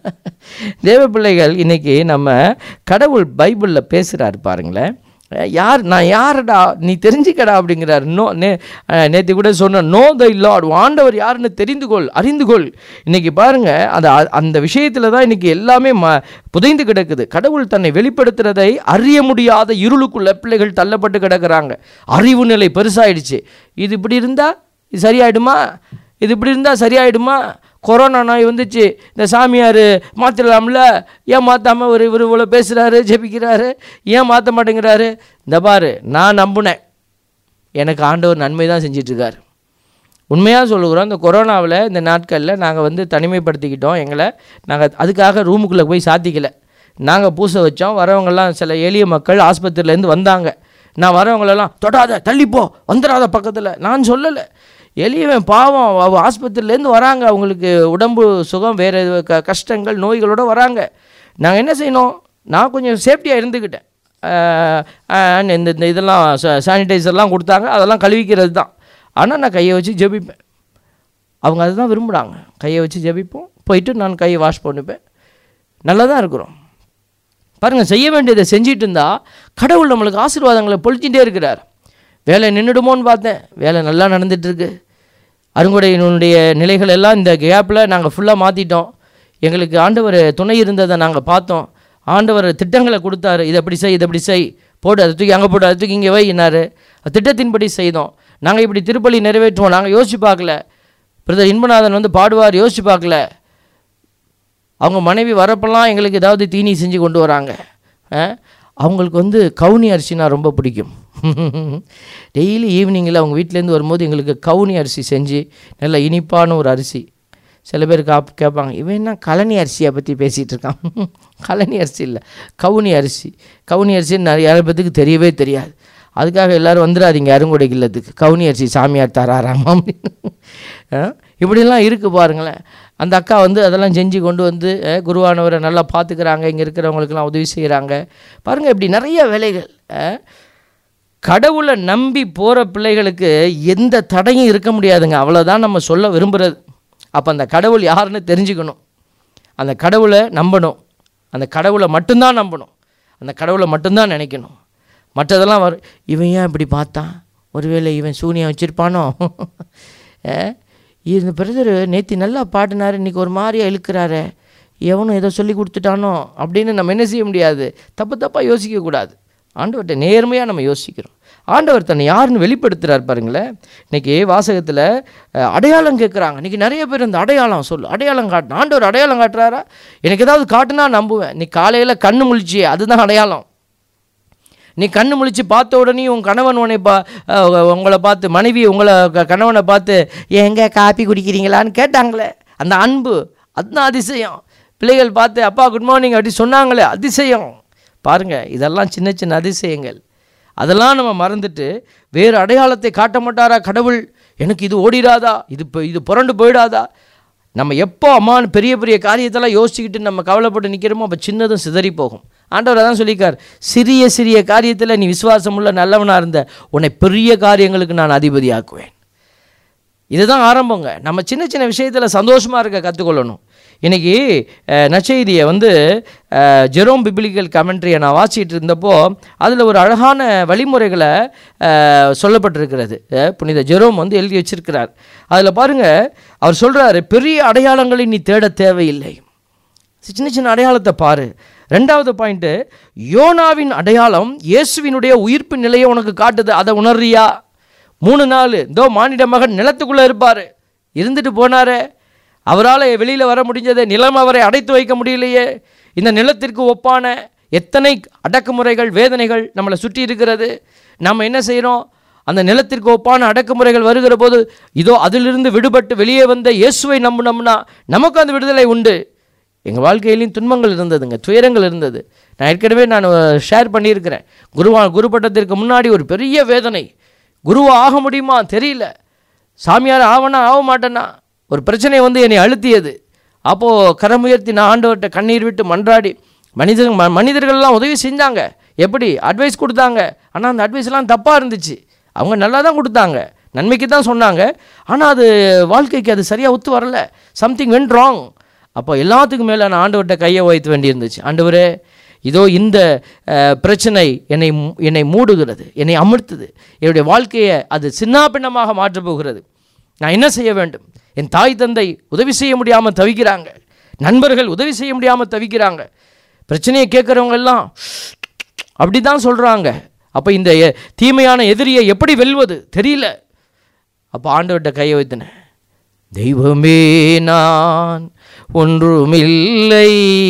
தேவ பிள்ளைகள் இன்னைக்கு நம்ம கடவுள் பைபிளில் பேசுகிறாரு பாருங்களேன் அஹ் யார் நான் யாருடா நீ தெரிஞ்சுக்கடா அப்படிங்கிறார் நோ நே நேற்று கூட சொன்ன நோ தை லார்ட் ஆண்டவர் யாருன்னு தெரிந்து கொள் அறிந்து கொள் இன்னைக்கு பாருங்க அந்த அந்த விஷயத்தில் தான் இன்னைக்கு எல்லாமே ம புதைந்து கிடக்குது கடவுள் தன்னை வெளிப்படுத்துறதை அறிய முடியாத இருளுக்குள்ள பிள்ளைகள் தள்ளப்பட்டு கிடக்குறாங்க அறிவு நிலை பெருசாயிடுச்சு இது இப்படி இருந்தால் இது சரியாயிடுமா இது இப்படி இருந்தால் சரியாயிடுமா கொரோனா நோய் வந்துச்சு இந்த சாமியார் மாற்றிடலாம்ல ஏன் மாற்றாமல் ஒரு இவர் இவ்வளோ பேசுகிறாரு ஜெபிக்கிறாரு ஏன் மாற்ற மாட்டேங்கிறாரு இந்த பாரு நான் நம்புனேன் எனக்கு ஆண்டவர் நன்மை தான் செஞ்சிட்ருக்காரு உண்மையாக சொல்லுகிறோம் இந்த கொரோனாவில் இந்த நாட்களில் நாங்கள் வந்து தனிமைப்படுத்திக்கிட்டோம் எங்களை நாங்கள் அதுக்காக ரூமுக்குள்ளே போய் சாத்திக்கல நாங்கள் பூசை வச்சோம் வரவங்கெல்லாம் சில எளிய மக்கள் ஆஸ்பத்திரியிலேருந்து வந்தாங்க நான் வரவங்களெல்லாம் தொடாத தள்ளிப்போ வந்துடாத பக்கத்தில் நான் சொல்லலை எளியவன் பாவம் அவ ஆஸ்பத்திரியிலேருந்து வராங்க அவங்களுக்கு உடம்பு சுகம் வேறு க கஷ்டங்கள் நோய்களோடு வராங்க நாங்கள் என்ன செய்யணும் நான் கொஞ்சம் சேஃப்டியாக இருந்துக்கிட்டேன் ஆஹ் ஆஹ் இந்த இந்த இதெல்லாம் சானிடைசர்லாம் கொடுத்தாங்க அதெல்லாம் கழுவிக்கிறது தான் ஆனால் நான் கையை வச்சு ஜெபிப்பேன் அவங்க அதுதான் விரும்புகிறாங்க கையை வச்சு ஜெபிப்போம் போயிட்டு நான் கையை வாஷ் பண்ணிப்பேன் நல்லா தான் இருக்கிறோம் பாருங்கள் செய்ய வேண்டியதை செஞ்சிட்டு இருந்தா கடவுள் நம்மளுக்கு ஆசீர்வாதங்களை பொழிச்சிட்டே இருக்கிறார் வேலை நின்றுடுமோன்னு பார்த்தேன் வேலை நல்லா நடந்துகிட்ருக்கு அருங்குடையினுடைய நிலைகள் எல்லாம் இந்த கேப்பில் நாங்கள் ஃபுல்லாக மாற்றிட்டோம் எங்களுக்கு ஆண்டவர் துணை இருந்ததை நாங்கள் பார்த்தோம் ஆண்டவர் திட்டங்களை கொடுத்தாரு இதை அப்படி செய் இதை அப்படி செய் போடு அதை தூக்கி அங்கே போடு அதை தூக்கி இங்கே வைனாரு திட்டத்தின்படி செய்தோம் நாங்கள் இப்படி திருப்பலி நிறைவேற்றுவோம் நாங்கள் யோசிச்சு பார்க்கல பிரதர் இன்பநாதன் வந்து பாடுவார் யோசிச்சு பார்க்கல அவங்க மனைவி வரப்பெல்லாம் எங்களுக்கு ஏதாவது தீனி செஞ்சு கொண்டு வராங்க அஹ், அவங்களுக்கு வந்து கவுனி அரிசினா ரொம்ப பிடிக்கும் டெய்லி ஈவினிங்கில் அவங்க வீட்டிலேருந்து வரும்போது எங்களுக்கு கவுனி அரிசி செஞ்சு நல்ல இனிப்பான ஒரு அரிசி சில பேர் காப் கேட்பாங்க இவன் என்ன கழனி அரிசியை பற்றி பேசிகிட்டு இருக்கான் கழனி அரிசி இல்லை கவுனி அரிசி கவுனி அரிசின்னு நிறைய பேத்துக்கு தெரியவே தெரியாது அதுக்காக எல்லாரும் வந்துடாதீங்க அருங்கொடை இல்லத்துக்கு கவுனி அரிசி சாமியார் தராராமா அப்படின்னு அஹ், இப்படிலாம் இருக்குது பாருங்களேன் அந்த அக்கா வந்து அதெல்லாம் செஞ்சு கொண்டு வந்து அஹ், குருவானவரை நல்லா பார்த்துக்கிறாங்க இங்கே இருக்கிறவங்களுக்கெல்லாம் உதவி செய்கிறாங்க பாருங்கள் இப்படி நிறைய வேலைகள் அஹ், கடவுளை நம்பி போகிற பிள்ளைகளுக்கு எந்த தடையும் இருக்க முடியாதுங்க அவ்வளோதான் நம்ம சொல்ல விரும்புகிறது அப்போ அந்த கடவுள் யாருன்னு தெரிஞ்சுக்கணும் அந்த கடவுளை நம்பணும் அந்த கடவுளை மட்டும்தான் நம்பணும் அந்த கடவுளை மட்டும்தான் நினைக்கணும் மற்றதெல்லாம் வரும் இவன் ஏன் இப்படி பார்த்தான் ஒருவேளை இவன் சூனியம் வச்சுருப்பானோ இந்த பிரதர் நேத்தி நல்லா பாடினாரு இன்னைக்கு ஒரு மாதிரியா இழுக்கிறாரே எவனும் ஏதோ சொல்லி கொடுத்துட்டானோ அப்படின்னு நம்ம என்ன செய்ய முடியாது தப்பு தப்பாக யோசிக்கக்கூடாது ஆண்டவர்கிட்ட நேர்மையாக நம்ம யோசிக்கிறோம் ஆண்டவர் தன்னை யாருன்னு வெளிப்படுத்துகிறார் பாருங்களேன் இன்னைக்கு வாசகத்தில் அஹ், அடையாளம் கேட்குறாங்க இன்னைக்கு நிறைய பேர் இந்த அடையாளம் சொல்லு அடையாளம் காட்டணும் ஆண்டவர் அடையாளம் காட்டுறாரா எனக்கு ஏதாவது காட்டுனா நம்புவேன் நீ காலையில் கண்ணு முழிச்சியே அதுதான் அடையாளம் நீ கண்ணு முழிச்சு பார்த்த உடனே உன் கணவன் உன்னை பா அஹ் உங்களை பார்த்து மனைவி உங்களை க- கணவனை பார்த்து எங்க காப்பி குடிக்கிறீங்களான்னு கேட்டாங்களே அந்த அன்பு அதுதான் அதிசயம் பிள்ளைகள் பார்த்து அப்பா குட் மார்னிங் அப்படி சொன்னாங்களே அதிசயம் பாருங்க இதெல்லாம் சின்ன சின்ன அதிசயங்கள் அதெல்லாம் நம்ம மறந்துட்டு வேறு அடையாளத்தை காட்ட மாட்டாரா கடவுள் எனக்கு இது ஓடிடாதா இது இப்போ இது புரண்டு போயிடாதா நம்ம எப்போ அம்மான்னு பெரிய பெரிய காரியத்தெல்லாம் யோசிச்சுக்கிட்டு நம்ம கவலைப்பட்டு நிற்கிறோமோ அப்போ சின்னதும் சிதறி போகும் ஆண்டவர் அதான் சொல்லியிருக்கார் சிறிய சிறிய காரியத்தில் நீ விசுவாசம் உள்ள நல்லவனாக இருந்த உன்னை பெரிய காரியங்களுக்கு நான் அதிபதியாக்குவேன் இதுதான் ஆரம்பங்க நம்ம சின்ன சின்ன விஷயத்தில் சந்தோஷமாக இருக்க கற்றுக்கொள்ளணும் இன்றைக்கி நற்செய்தியை வந்து அஹ், ஜெரோம் பிபிலிக்கல் கமெண்ட்ரியை நான் வாசிட்டு இருந்தப்போ அதில் ஒரு அழகான வழிமுறைகளை அஹ், சொல்லப்பட்டிருக்கிறது அஹ், புனித ஜெரோம் வந்து எழுதி வச்சிருக்கிறார் அதில் பாருங்கள் அவர் சொல்கிறாரு பெரிய அடையாளங்களை நீ தேட தேவையில்லை சின்ன சின்ன அடையாளத்தை பாரு ரெண்டாவது பாயிண்ட்டு யோனாவின் அடையாளம் இயேசுவினுடைய உயிர்ப்பு நிலையை உனக்கு காட்டுது அதை உணர்றியா மூணு நாள் இதோ மானிட மகன் நிலத்துக்குள்ளே இருப்பார் இருந்துட்டு போனாரே அவரால் வெளியில் வர முடிஞ்சதே நிலம் அவரை அடைத்து வைக்க முடியலையே இந்த நிலத்திற்கு ஒப்பான எத்தனை அடக்குமுறைகள் வேதனைகள் நம்மளை சுற்றி இருக்கிறது நம்ம என்ன செய்கிறோம் அந்த நிலத்திற்கு ஒப்பான அடக்குமுறைகள் வருகிற போது இதோ அதிலிருந்து விடுபட்டு வெளியே வந்த இயேசுவை நம்பினோம்னா நமக்கு அந்த விடுதலை உண்டு எங்கள் வாழ்க்கையிலையும் துன்பங்கள் இருந்ததுங்க துயரங்கள் இருந்தது நான் ஏற்கனவே நான் ஷேர் பண்ணியிருக்கிறேன் குருவா குரு பட்டத்திற்கு முன்னாடி ஒரு பெரிய வேதனை குருவா ஆக முடியுமா தெரியல சாமியார் ஆவனா ஆக மாட்டேனா ஒரு பிரச்சனை வந்து என்னை அழுத்தியது அப்போது கரமுயர்த்தி நான் ஆண்டவர்கிட்ட கண்ணீர் விட்டு மன்றாடி மனிதர்கள் ம மனிதர்கள்லாம் உதவி செஞ்சாங்க எப்படி அட்வைஸ் கொடுத்தாங்க ஆனால் அந்த அட்வைஸ்லாம் தப்பாக இருந்துச்சு அவங்க நல்லா தான் கொடுத்தாங்க நன்மைக்கு தான் சொன்னாங்க ஆனால் அது வாழ்க்கைக்கு அது சரியாக ஒத்து வரல சம்திங் வென்ட் ராங் அப்போ எல்லாத்துக்கும் மேலே நான் ஆண்டவர்கிட்ட கையை வைத்து வேண்டியிருந்துச்சு ஆண்டவரே இதோ இந்த அஹ், பிரச்சனை என்னை மூ- என்னை மூடுகிறது என்னை அமிழ்த்துது என்னுடைய வாழ்க்கையை அது சின்னாபின்னமாக மாற்றப் போகிறது நான் என்ன செய்ய வேண்டும் என் தாய் தந்தை உதவி செய்ய முடியாமல் தவிக்கிறாங்க நண்பர்கள் உதவி செய்ய முடியாமல் தவிக்கிறாங்க பிரச்சனையை கேட்குறவங்க எல்லாம் அப்படி தான் சொல்கிறாங்க அப்போ இந்த எ- தீமையான எதிரியை எப்படி வெல்வது தெரியல அப்போ ஆண்டவர்கிட்ட கையை வைத்தினேன் தெய்வமே நான் ஒன்றுமில்லை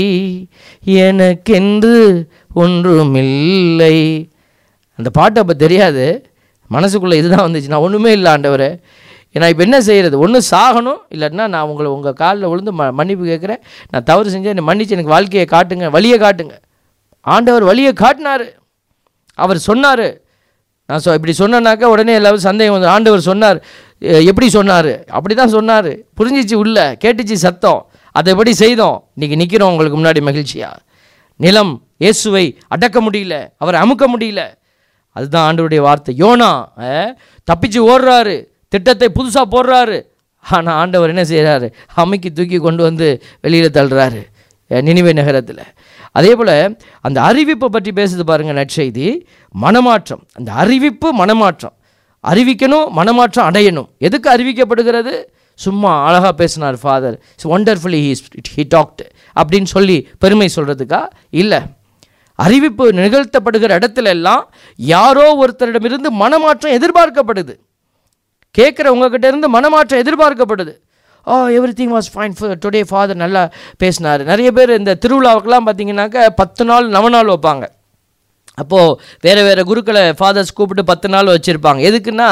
எனக்கென்று ஒன்றுமில்லை அந்த பாட்டு அப்போ தெரியாது மனசுக்குள்ளே இதுதான் வந்துச்சு நான் ஒன்றுமே இல்லை ஆண்டவரே நான் இப்போ என்ன செய்கிறது ஒன்று சாகணும் இல்லைன்னா நான் உங்களை உங்கள் காலில் விழுந்து ம மன்னிப்பு கேட்குறேன் நான் தவறு செஞ்சேன் என்னை மன்னிச்சு எனக்கு வாழ்க்கையை காட்டுங்க வழியை காட்டுங்க ஆண்டவர் வழியை காட்டினாரு அவர் சொன்னார் நான் சொ இப்படி சொன்னேனாக்கா உடனே எல்லாரும் சந்தேகம் வந்து ஆண்டவர் சொன்னார் எ- எப்படி சொன்னார் அப்படி தான் சொன்னார் புரிஞ்சிச்சு உள்ள கேட்டுச்சு சத்தம் அதை எப்படி செய்தோம் இன்றைக்கி நிற்கிறோம் உங்களுக்கு முன்னாடி மகிழ்ச்சியா நிலம் இயேசுவை அடக்க முடியல அவரை அமுக்க முடியல அதுதான் ஆண்டவருடைய வார்த்தை யோனா அஹ், தப்பிச்சு ஓடுறாரு திட்டத்தை புதுசாக போடுறாரு ஆனால் ஆண்டவர் என்ன செய்கிறாரு அமைக்கி தூக்கி கொண்டு வந்து வெளியில் தள்ளுறாரு அஹ், நினிவே நகரத்தில் அதே போல் அந்த அறிவிப்பை பற்றி பேசுது பாருங்கள் நற்செய்தி மனமாற்றம் அந்த அறிவிப்பு மனமாற்றம் அறிவிக்கணும் மனமாற்றம் அடையணும் எதுக்கு அறிவிக்கப்படுகிறது சும்மா அழகாக பேசினார் father wonderfully he he talked அப்படின்னு சொல்லி பெருமை சொல்கிறதுக்கா இல்லை அறிவிப்பு நிகழ்த்தப்படுகிற இடத்துல எல்லாம் யாரோ ஒருத்தரிடமிருந்து மனமாற்றம் எதிர்பார்க்கப்படுது கேட்குற உங்ககிட்ட இருந்து மனமாற்றம் எதிர்பார்க்கப்படுது oh everything was fine today father நல்லா பேசினார் நிறைய பேர் இந்த திருவிழாவுக்கெல்லாம் பார்த்தீங்கன்னாக்க பத்து நாள் நவநாள் வைப்பாங்க அப்போது வேறு வேறு குருக்களை ஃபாதர்ஸ் கூப்பிட்டு பத்து நாள் வச்சுருப்பாங்க எதுக்குன்னா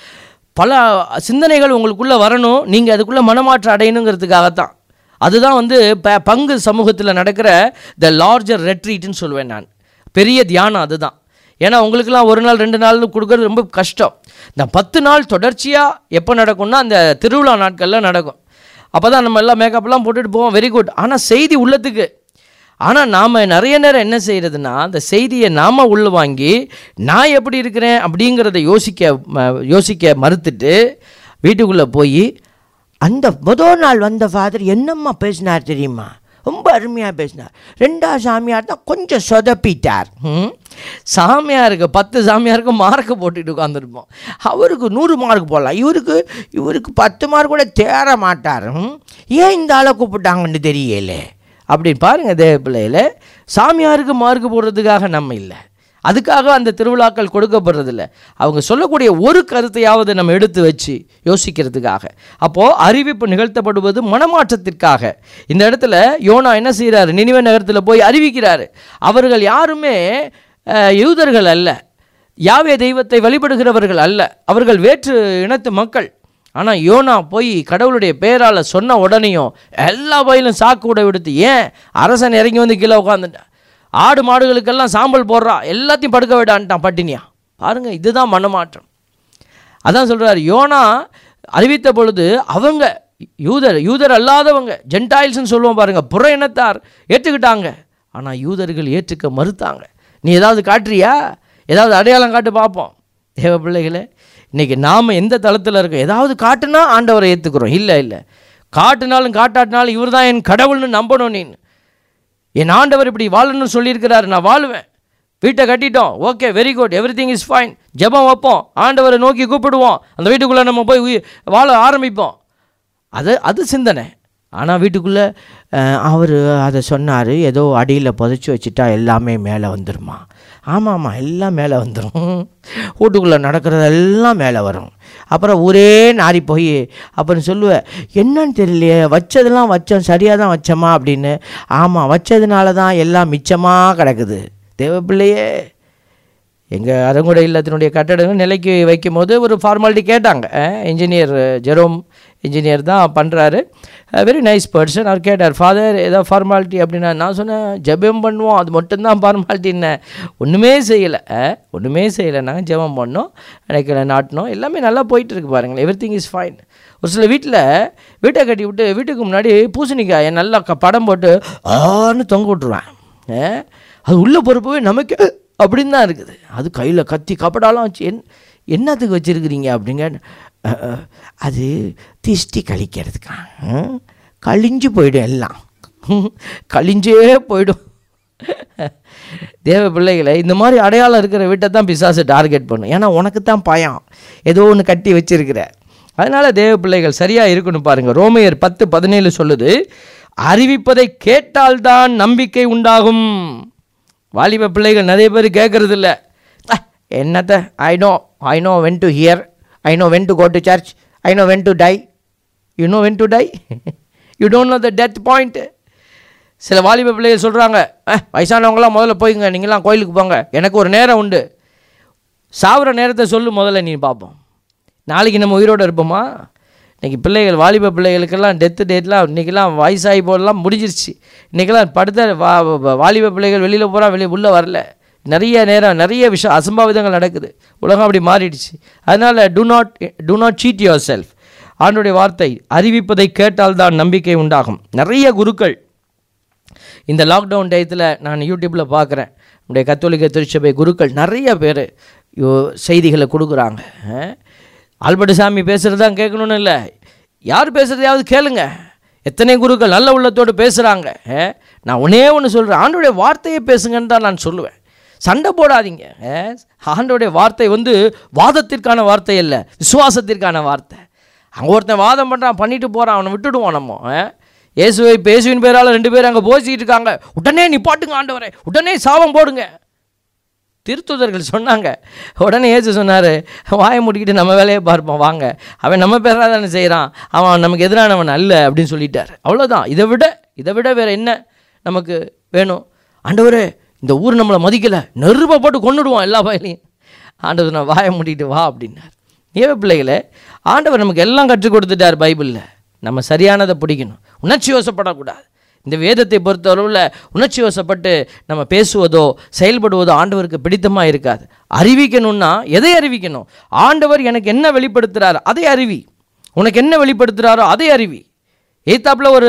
பல சிந்தனைகள் உங்களுக்குள்ளே வரணும் நீங்கள் அதுக்குள்ளே மனமாற்றம் அடையணுங்கிறதுக்காகத்தான் அதுதான் வந்து ப பங்கு சமூகத்தில் நடக்கிற த லார்ஜர் ரெட்ரீட்னு சொல்லுவேன் நான் பெரிய தியானம் அதுதான் ஏன்னா உங்களுக்கெல்லாம் ஒரு நாள் ரெண்டு நாள் கொடுக்கறது ரொம்ப கஷ்டம் இந்த பத்து நாள் தொடர்ச்சியாக எப்போ நடக்கும்னா அந்த திருவிழா நாட்களில் நடக்கும் அப்போ தான் நம்ம எல்லாம் மேக்கப்லாம் போட்டுட்டு போவோம் வெரி குட் ஆனால் செய்தி உள்ளத்துக்கு ஆனால் நாம் நிறைய நேரம் என்ன செய்கிறதுனா அந்த செய்தியை நாம் உள்ள வாங்கி நான் எப்படி இருக்கிறேன் அப்படிங்கிறத யோசிக்க ம- யோசிக்க மறுத்துட்டு வீட்டுக்குள்ளே போய் அந்த முதல் நாள் வந்த ஃபாதர் என்னம்மா பேசினார் தெரியுமா ரொம்ப அருமையாக பேசினார் ரெண்டாவது சாமியார் தான் கொஞ்சம் சொதப்பிட்டார் ம், சாமியாருக்கு பத்து சாமியாருக்கு மார்க்கு போட்டுட்டு உட்காந்துருப்போம் அவருக்கு நூறு மார்க் போடலாம் இவருக்கு இவருக்கு பத்து மார்க் கூட தேற மாட்டார் ம். ஏன் இந்த ஆளை கூப்பிட்டாங்கன்னு தெரியலே அப்படின்னு பாருங்க தேவ பிள்ளையில சாமியாருக்கு மார்க்கு போடுறதுக்காக நம்ம இல்லை அதுக்காக அந்த திருவிழாக்கள் கொடுக்கப்படுறதில்ல அவங்க சொல்லக்கூடிய ஒரு கருத்தையாவது நம்ம எடுத்து வச்சு யோசிக்கிறதுக்காக அப்போது அறிவிப்பு நிகழ்த்தப்படுவது மனமாற்றத்திற்காக இந்த இடத்துல யோனா என்ன செய்கிறாரு நினைவு நகரத்தில் போய் அறிவிக்கிறாரு அவர்கள் யாருமே அஹ், யூதர்கள் அல்ல யாவே தெய்வத்தை வழிபடுகிறவர்கள் அல்ல அவர்கள் வேற்று இனத்து மக்கள் ஆனால் யோனா போய் கடவுளுடைய பேரால் சொன்ன உடனேயும் எல்லா வயலும் சாக்கு விட விடுத்து ஏன் அரசன் இறங்கி வந்து கீழே உட்காந்துட்டான் ஆடு மாடுகளுக்கெல்லாம் சாம்பல் போடுறா எல்லாத்தையும் படுக்க விடான்ட்டான் பட்டினியா பாருங்க இதுதான் மனமாற்றம் அதான் சொல்றாரு யோனா அறிவித்த பொழுது அவங்க யூதர் யூதர் அல்லாதவங்க ஜென்டாயில்ஸ்னு சொல்லுவோம் பாருங்க புற இனத்தார் ஏற்றுக்கிட்டாங்க ஆனால் யூதர்கள் ஏற்றுக்க மறுத்தாங்க நீ ஏதாவது காட்டுறியா ஏதாவது அடையாளம் காட்டு பார்ப்போம் தேவ பிள்ளைகளே இன்னைக்கு நாம் எந்த தளத்தில் இருக்கோம் ஏதாவது காட்டுனா ஆண்டவரை ஏற்றுக்கிறோம் இல்லை இல்லை காட்டுனாலும் காட்டாட்டினாலும் இவர் தான் என் கடவுள்னு நம்பணும் நீ என் ஆண்டவர் இப்படி வாழணும்னு சொல்லியிருக்கிறாரு நான் வாழுவேன் வீட்டை கட்டிட்டோம் okay very good everything is fine ஜெபம் வைப்போம் ஆண்டவரை நோக்கி கூப்பிடுவோம் அந்த வீட்டுக்குள்ளே நம்ம போய் உயி- வாழ ஆரம்பிப்போம் அது அது சிந்தனை ஆனால் வீட்டுக்குள்ளே அவர் அதை சொன்னார் ஏதோ அடியில் புதைச்சி வச்சுட்டா எல்லாமே மேலே வந்துருமா ஆமாம் ஆமாம் எல்லாம் மேலே வந்துடும் வீட்டுக்குள்ளே நடக்கிறதெல்லாம் மேலே வரும் அப்புறம் ஊரே நாரி போய் அப்புறம் சொல்லுவேன் என்னன்னு தெரியலையே வச்சதெல்லாம் வச்சோம் சரியாக தான் வச்சோமா அப்படின்னு ஆமாம் வச்சதுனால தான் எல்லாம் மிச்சமாக கிடக்குது தேவ பிள்ளையே எங்கள் அரங்குடை இல்லத்தினுடைய கட்டடங்கள் நிலைக்கு வைக்கும்போது ஒரு ஃபார்மாலிட்டி கேட்டாங்க இன்ஜினியர் ஜெரோம் இன்ஜினியர் தான் பண்ணுறாரு வெரி நைஸ் பர்சன் அவர் கேட்டார் ஃபாதர் ஏதோ ஃபார்மாலிட்டி அப்படின்னா நான் சொன்னேன் ஜெபம் பண்ணுவோம் அது மட்டும்தான் ஃபார்மாலிட்டி என்ன ஒன்றுமே செய்யலை ஒன்றுமே செய்யலை நாங்கள் ஜெபம் பண்ணோம் எனக்கு நாட்டினோம் எல்லாமே நல்லா போயிட்டு இருக்கு பாருங்களேன் எவ்ரி திங் இஸ் ஃபைன் ஒரு சில வீட்டில் வீட்டை கட்டி விட்டு வீட்டுக்கு முன்னாடி பூசணிக்காயை நல்லா க- படம் போட்டு ஆன்னு தொங்க விட்ருவேன் அஹ், அது உள்ள பொறுப்பவே நமக்கு அப்படின்னு தான் இருக்குது அது கையில் கத்தி கப்படாலாம் வச்சு என் என்னத்துக்கு வச்சுருக்கிறீங்க அப்படிங்க அஹ், அஹ், அது திஷ்டி கழிக்கிறதுக்கா ம்? கழிஞ்சு போயிடும் எல்லாம் கழிஞ்சே போயிடும் தேவ பிள்ளைகளை இந்த மாதிரி அடையாளம் இருக்கிற வீட்டை தான் பிசாசு டார்கெட் பண்ணும் ஏன்னா உனக்கு தான் பயம் ஏதோ ஒன்று கட்டி வச்சிருக்கிற அதனால தேவ பிள்ளைகள் சரியாக இருக்கணும் பாருங்க ரோமையர் பத்து பதினேழு சொல்லுது அறிவிப்பதை கேட்டால்தான் நம்பிக்கை உண்டாகும் வாலிப பிள்ளைகள் நிறைய பேர் கேட்கறது இல்ல "அஹ், என்னத்த I know I know when to hear I know when to go to church I know when to die you know when to die you don't know the death point சில வாலிப பிள்ளைகள் சொல்கிறாங்க வயசானவங்களாம் முதல்ல போய்ங்க நீங்களாம் கோயிலுக்கு போங்க எனக்கு ஒரு நேரம் உண்டு சாவுற நேரத்தை சொல்லு முதல்ல நீ பார்ப்போம் நாளைக்கு நம்ம உயிரோடு இருப்போமா இன்றைக்கி பிள்ளைகள் வாலிப பிள்ளைகளுக்கெல்லாம் டெத்து டேட்லாம் இன்றைக்கெல்லாம் வயசாகி போடலாம் முடிஞ்சிருச்சு இன்றைக்கெல்லாம் படுத்த வா வா- வாலிப பிள்ளைகள் வெளியில் போகிறா வெளியே உள்ளே வரல நிறைய நேரம் நிறைய விஷயம் அசம்பாவிதங்கள் நடக்குது உலகம் அப்படி மாறிடுச்சு அதனால் do not do not cheat yourself ஆண்டுடைய வார்த்தை அறிவிப்பதை கேட்டால்தான் நம்பிக்கை உண்டாகும் நிறைய குருக்கள் இந்த லாக்டவுன் டயத்தில் நான் யூடியூப்பில் பார்க்குறேன் நம்முடைய கத்தோலிக்க திருச்சபை குருக்கள் நிறைய பேர் செய்திகளை கொடுக்குறாங்க அஹ். ஆல்பர்ட் சாமி பேசுகிறது தான் கேட்கணும்னு இல்லை யார் பேசுகிறதையாவது கேளுங்க எத்தனை குருக்கள் நல்ல உள்ளத்தோடு பேசுகிறாங்க நான் ஒன்றே ஒன்று சொல்கிறேன் ஆண்டோடைய வார்த்தையை பேசுங்கன்னு தான் நான் சொல்லுவேன் சண்டை போடாதீங்க அஹ். ஆண்டோடைய வார்த்தை வந்து வாதத்திற்கான வார்த்தை இல்லை விசுவாசத்திற்கான வார்த்தை அங்கே ஒருத்தன் வாதம் பண்ணுறான் பண்ணிட்டு போகிறான் அவனை விட்டுடுவோம் நம்ம ஆ? இயேசுவை இப்போ இயேசுவின் பேரால் ரெண்டு பேரும் அங்கே போசிக்கிட்டு இருக்காங்க உடனே நிப்பாட்டுங்க ஆண்டவரே உடனே சாபம் போடுங்க திருத்துதர்கள் சொன்னாங்க உடனே ஏசு சொன்னார் வாயை மூடிக்கிட்டு நம்ம வேலையை பார்ப்போம் வாங்க அவன் நம்ம பேராக தானே செய்கிறான் அவன் நமக்கு எதிரானவன் அல்ல அப்படின்னு சொல்லிட்டார் அவ்வளோதான் இதை விட இதை விட வேறு என்ன நமக்கு வேணும் ஆண்டவரே இந்த ஊர் நம்மளை மதிக்கலை நெருப்பை போட்டு கொண்டுடுவோம் எல்லா வயலையும் ஆண்டவர் நான் வாயை மூடிட்டு வா அப்படின்னார் ஏவ பிள்ளைகளே ஆண்டவர் நமக்கு எல்லாம் கற்றுக் கொடுத்துட்டார் பைபிளில் நம்ம சரியானதை பிடிக்கணும் உணர்ச்சி வசப்படக்கூடாது இந்த வேதத்தை பொறுத்தளவில் உணர்ச்சி வசப்பட்டு நம்ம பேசுவதோ செயல்படுவதோ ஆண்டவருக்கு பிடித்தமாக இருக்காது அறிவிக்கணும்னா எதை அறிவிக்கணும் ஆண்டவர் எனக்கு என்ன வெளிப்படுத்துகிறார் அதை அறிவி உனக்கு என்ன வெளிப்படுத்துகிறாரோ அதை அறிவி எய்த்தாப்புல ஒரு